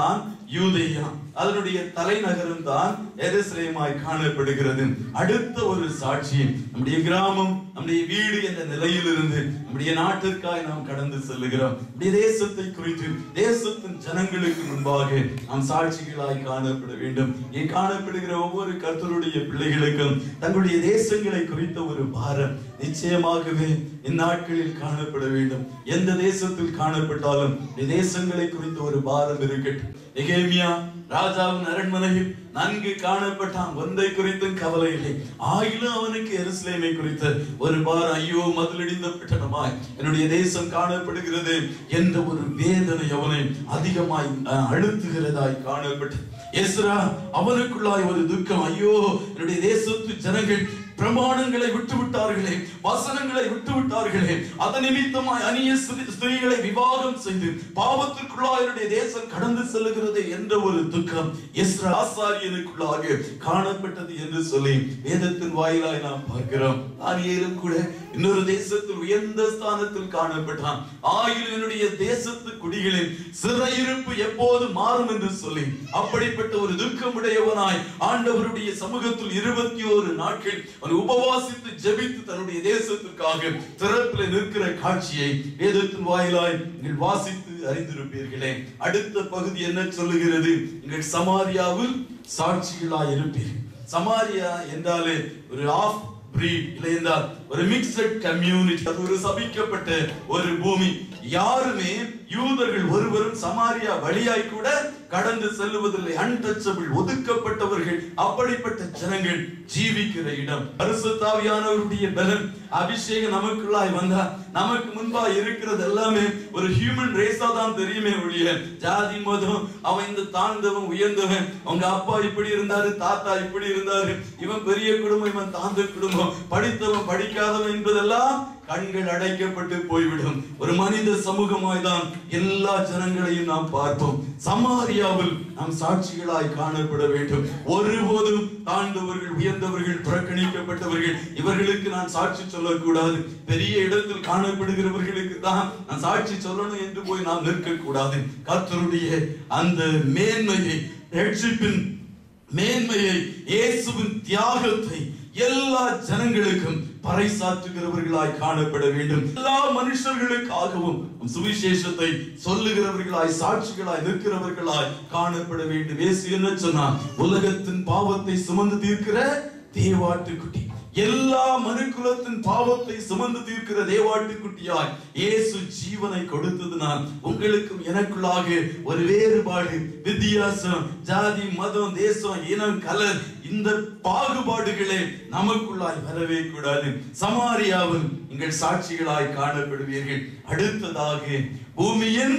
யூதேயா அதனுடைய தலைநகரம் தான் எருசலேமாய் காணப்படுகிறது அடுத்த ஒரு சாட்சி நம்முடைய கிராமம் நம்முடைய வீடு என்ற நிலையிலிருந்து நம்முடைய நாட்டிற்காய் நாம் கடந்து செல்லுகிறோம் நம்முடைய தேசத்தை குறித்து தேசத்தின் ஜனங்களுக்கு முன்பாக நாம் சாட்சிகளாய் காணப்பட வேண்டும் இங்கே காணப்படுகிற ஒவ்வொரு கர்த்தருடைய பிள்ளைகளுக்கும் தங்களுடைய தேசங்களை குறித்த ஒரு பாரம் நிச்சயமாகவே இந்நாட்களில் காணப்பட வேண்டும் எந்த தேசத்தில் காணப்பட்டாலும் இந்த தேசங்களை குறித்த ஒரு பாரம் இருக்கட்டும் எகேமியா ராஜாவின் அரண்மனையில் நன்கு காணப்பட்டான் ஒன்றை குறித்தும் கவலை இல்லை ஆயிலும் அவனுக்கு எருசலேமை குறித்த ஒரு பார் ஐயோ மதிலடிந்த பட்டணமாய் என்னுடைய தேசம் காணப்படுகிறது என்ற ஒரு வேதனை அவனை அதிகமாய் அஹ், அழுத்துகிறதாய் காணப்பட்டு எஸ்ரா அவனுக்குள்ளாய் ஒரு துக்கம் ஐயோ என்னுடைய தேசத்து ஜனங்கள் பிரமாணங்களை விட்டு விட்டார்களே வசனங்களை விட்டு விட்டார்களே அதன் நிமித்தமாய் அந்நிய ஸ்திரீ- ஸ்திரீகளை விவாகம் செய்து பாவத்திற்குள்ளாய் என்னுடைய தேசம் கடந்து செல்லுகிறது என்ற ஒரு துக்கம் எஸ்ரா ஆசாரியனுக்குள்ளாக காணப்பட்டது என்று சொல்லி வேதத்தின் வாயிலாய் நாம் பார்க்கிறோம் தானியேலும் கூட இன்னொரு தேசத்தில் உயர்ந்த ஸ்தானத்தில் காணப்பட்டான் ஆயிலும் என்னுடைய தேசத்து குடிகளின் சிறையிருப்பு எப்போது மாறும் என்று சொல்லி அப்படிப்பட்ட ஒரு துக்கமுடையவனாய் ஆண்டவருடைய சமூகத்தில் இருபத்தி ஒரு நாட்கள் அவன் உபவாசித்து ஜெபித்து தன்னுடைய தேசத்திற்காக திறப்பில் நிற்கிற காட்சியை வேதத்தின் வாயிலாய் நீங்கள் வாசித்து அறிந்திருப்பீர்களே அடுத்த பகுதி என்ன சொல்லுகிறது நீங்கள் சமாரியாவில் சாட்சிகளாய் இருப்பீர்கள் சமாரியா என்றாலே ஒரு ஆஃப் பிரீட் இல்லை என்றால் ஒரு மிக்சட் கம்யூனிட்டி அது ஒரு சபிக்கப்பட்ட ஒரு பூமி யாருமே யூதர்கள் ஒருவரும் சமாரியா வழியாய் கூட கடந்து செல்லுவதில்லை அன்டச்சபிள் ஒதுக்கப்பட்டவர்கள் அப்படிப்பட்ட ஜனங்கள் ஜீவிக்கிற இடம் பரிசுத்தாவியானவருடைய பலன் அபிஷேகம் நமக்குள்ளாய் வந்தா நமக்கு முன்பா இருக்கிறது எல்லாமே ஒரு ஹியூமன் ரேஸா தான் தெரியுமே ஒழிய ஜாதி மதம் அவன் இந்த தாழ்ந்தவன் உயர்ந்தவன் அவங்க அப்பா இப்படி இருந்தாரு தாத்தா இப்படி இருந்தாரு இவன் பெரிய குடும்பம் இவன் தாழ்ந்த குடும்பம் படித்தவன் படிக்காதவன் என்பதெல்லாம் கண்கள் அடைக்கப்பட்டு போய்விடும் ஒரு மனித சமூகமாய் தான் எல்லா ஜனங்களையும் நாம் பார்ப்போம் சமாரியாவில் நாம் சாட்சிகளாய் காணப்பட வேண்டும் ஒருபோதும் தாழ்ந்தவர்கள் உயர்ந்தவர்கள் புறக்கணிக்கப்பட்டவர்கள் இவர்களுக்கு நான் சாட்சி சொல்லக்கூடாது பெரிய இடத்தில் காணப்படுகிறவர்களுக்கு தான் நான் சாட்சி சொல்லணும் என்று போய் நாம் நிற்க கூடாது கர்த்தருடைய அந்த மேன்மையை ரட்சிப்பின் மேன்மையை இயேசுவின் தியாகத்தை எல்லா ஜனங்களுக்கும் பறைசாற்றுகிறவர்களாய் காணப்பட வேண்டும் எல்லா மனுஷர்களுக்காகவும் சுவிசேஷத்தை சொல்லுகிறவர்களாய் சாட்சிகளாய் நிற்கிறவர்களாய் காணப்பட வேண்டும் இயேசு என்ன சொன்னார் உலகத்தின் பாவத்தை சுமந்து தீர்க்கிற தேவாட்டுக்குட்டி எல்லா மனுக்குலத்தின் பாவத்தை சுமந்து தீர்க்கிற தேவாட்டுக்குட்டியாய் இயேசு ஜீவனை கொடுத்ததுனால் உங்களுக்கும் எனக்குள்ளாக ஒரு வேறுபாடு வித்தியாசம் ஜாதி மதம் தேசம் இனம் கலர் இந்த பாகுபாடுகளே நமக்குள்ளாய் வரவே கூடாது சமாரியாவில் நீங்கள் சாட்சிகளாய் காணப்படுவீர்கள் அடுத்ததாக பூமியின்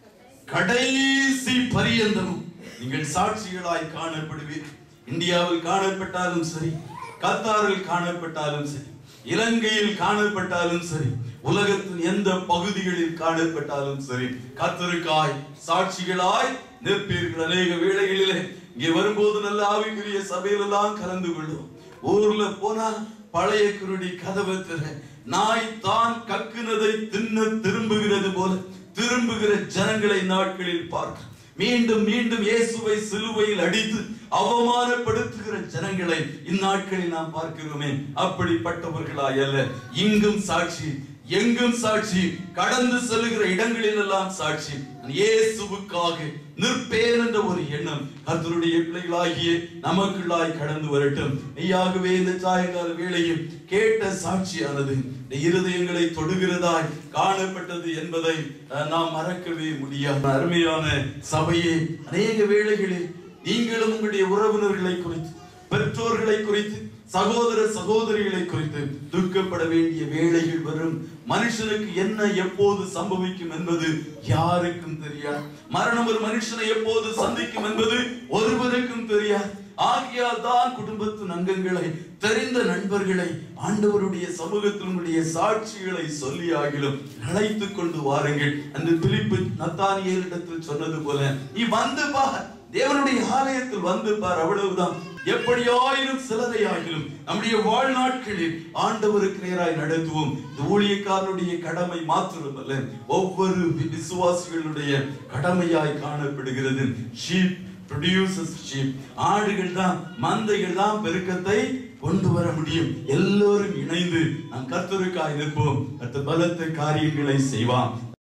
கடைசி பரியந்தமும் நீங்கள் சாட்சிகளாய் காணப்படுவீர்கள் இந்தியாவில் காணப்பட்டாலும் சரி கத்தாரில் காணப்பட்டாலும் சரி இலங்கையில் காணப்பட்டாலும் சரி உலகத்தின் எந்த பகுதிகளில் காணப்பட்டாலும் சரி கத்தருக்காய் சாட்சிகளாய் நிற்பீர்கள் அநேக வேளைகளிலே இங்கே வரும்போது நல்ல ஆவிக்குரிய சபையிலெல்லாம் கலந்து கொள்ளும் ஊர்ல போனா பழைய குருடி கதவை திற நாய் தான் கக்குனதை தின்ன திரும்புகிறது போல திரும்புகிற ஜனங்களை நாட்களில் பார்க்க மீண்டும் மீண்டும் இயேசுவை சிலுவையில் அடித்து அவமானப்படுத்துகிற ஜனங்களை இந்நாட்களில் நாம் பார்க்கிறோமே அப்படிப்பட்டவர்களாய் அல்ல இங்கும் சாட்சி எங்கும் சாட்சி கடந்து செல்லுகிற இடங்களில் எல்லாம் சாட்சி நான் இயேசுவுக்காக நிற்பேன் என்ற ஒரு எண்ணம் கர்த்தருடைய பிள்ளைகளாகிய நமக்குள்ளாய் கடந்து வரட்டும் மெய்யாகவே இந்த சாயங்கால வேளையில் கேட்ட சாட்சியானது இந்த இருதயங்களை தொடுகிறதாய் காணப்பட்டது என்பதை அஹ், நாம் மறக்கவே முடியாது அருமையான சபையே அநேக வேளைகளில் நீங்களும் உங்களுடைய உறவினர்களை குறித்து பெற்றோர்களை குறித்து சகோதர சகோதரிகளை குறித்து துக்கப்பட வேண்டிய வேளைகள் வரும் மனுஷனுக்கு என்ன எப்போது சம்பவிக்கும் என்பது யாருக்கும் தெரியாது மரணம் ஒரு மனுஷனை எப்போது சந்திக்கும் என்பது ஒருவருக்கும் தெரியாது ஆகியால் தான் குடும்பத்தின் அங்கங்களை தெரிந்த நண்பர்களை ஆண்டவருடைய சமூகத்தில் உங்களுடைய சாட்சிகளை சொல்லி ஆகிலும் அழைத்துக் கொண்டு வாருங்கள் அந்த பிலிப்பு நத்தானியலிடத்தில் சொன்னது போல நீ வந்து பார் தேவனுடைய ஆலயத்தில் வந்து பார் அவ்வளவுதான் எப்படியாயினும் சிலரையாகிலும் நம்முடைய வாழ்நாட்களில் ஆண்டவருக்கு நேராய் நடத்துவோம் இந்த ஊழியக்காரனுடைய கடமை மாத்திரமல்ல ஒவ்வொரு வி- விசுவாசிகளுடைய கடமையாய் காணப்படுகிறது ஷீப் ப்ரொடியூசஸ் ஷீப் ஆடுகள் தான் மந்தைகள் தான் பெருக்கத்தை கொண்டு வர முடியும் எல்லோரும் இணைந்து நாம் கர்த்தருக்காய் நிற்போம் கர்த்தர் பலத்த காரியங்களை செய்வான்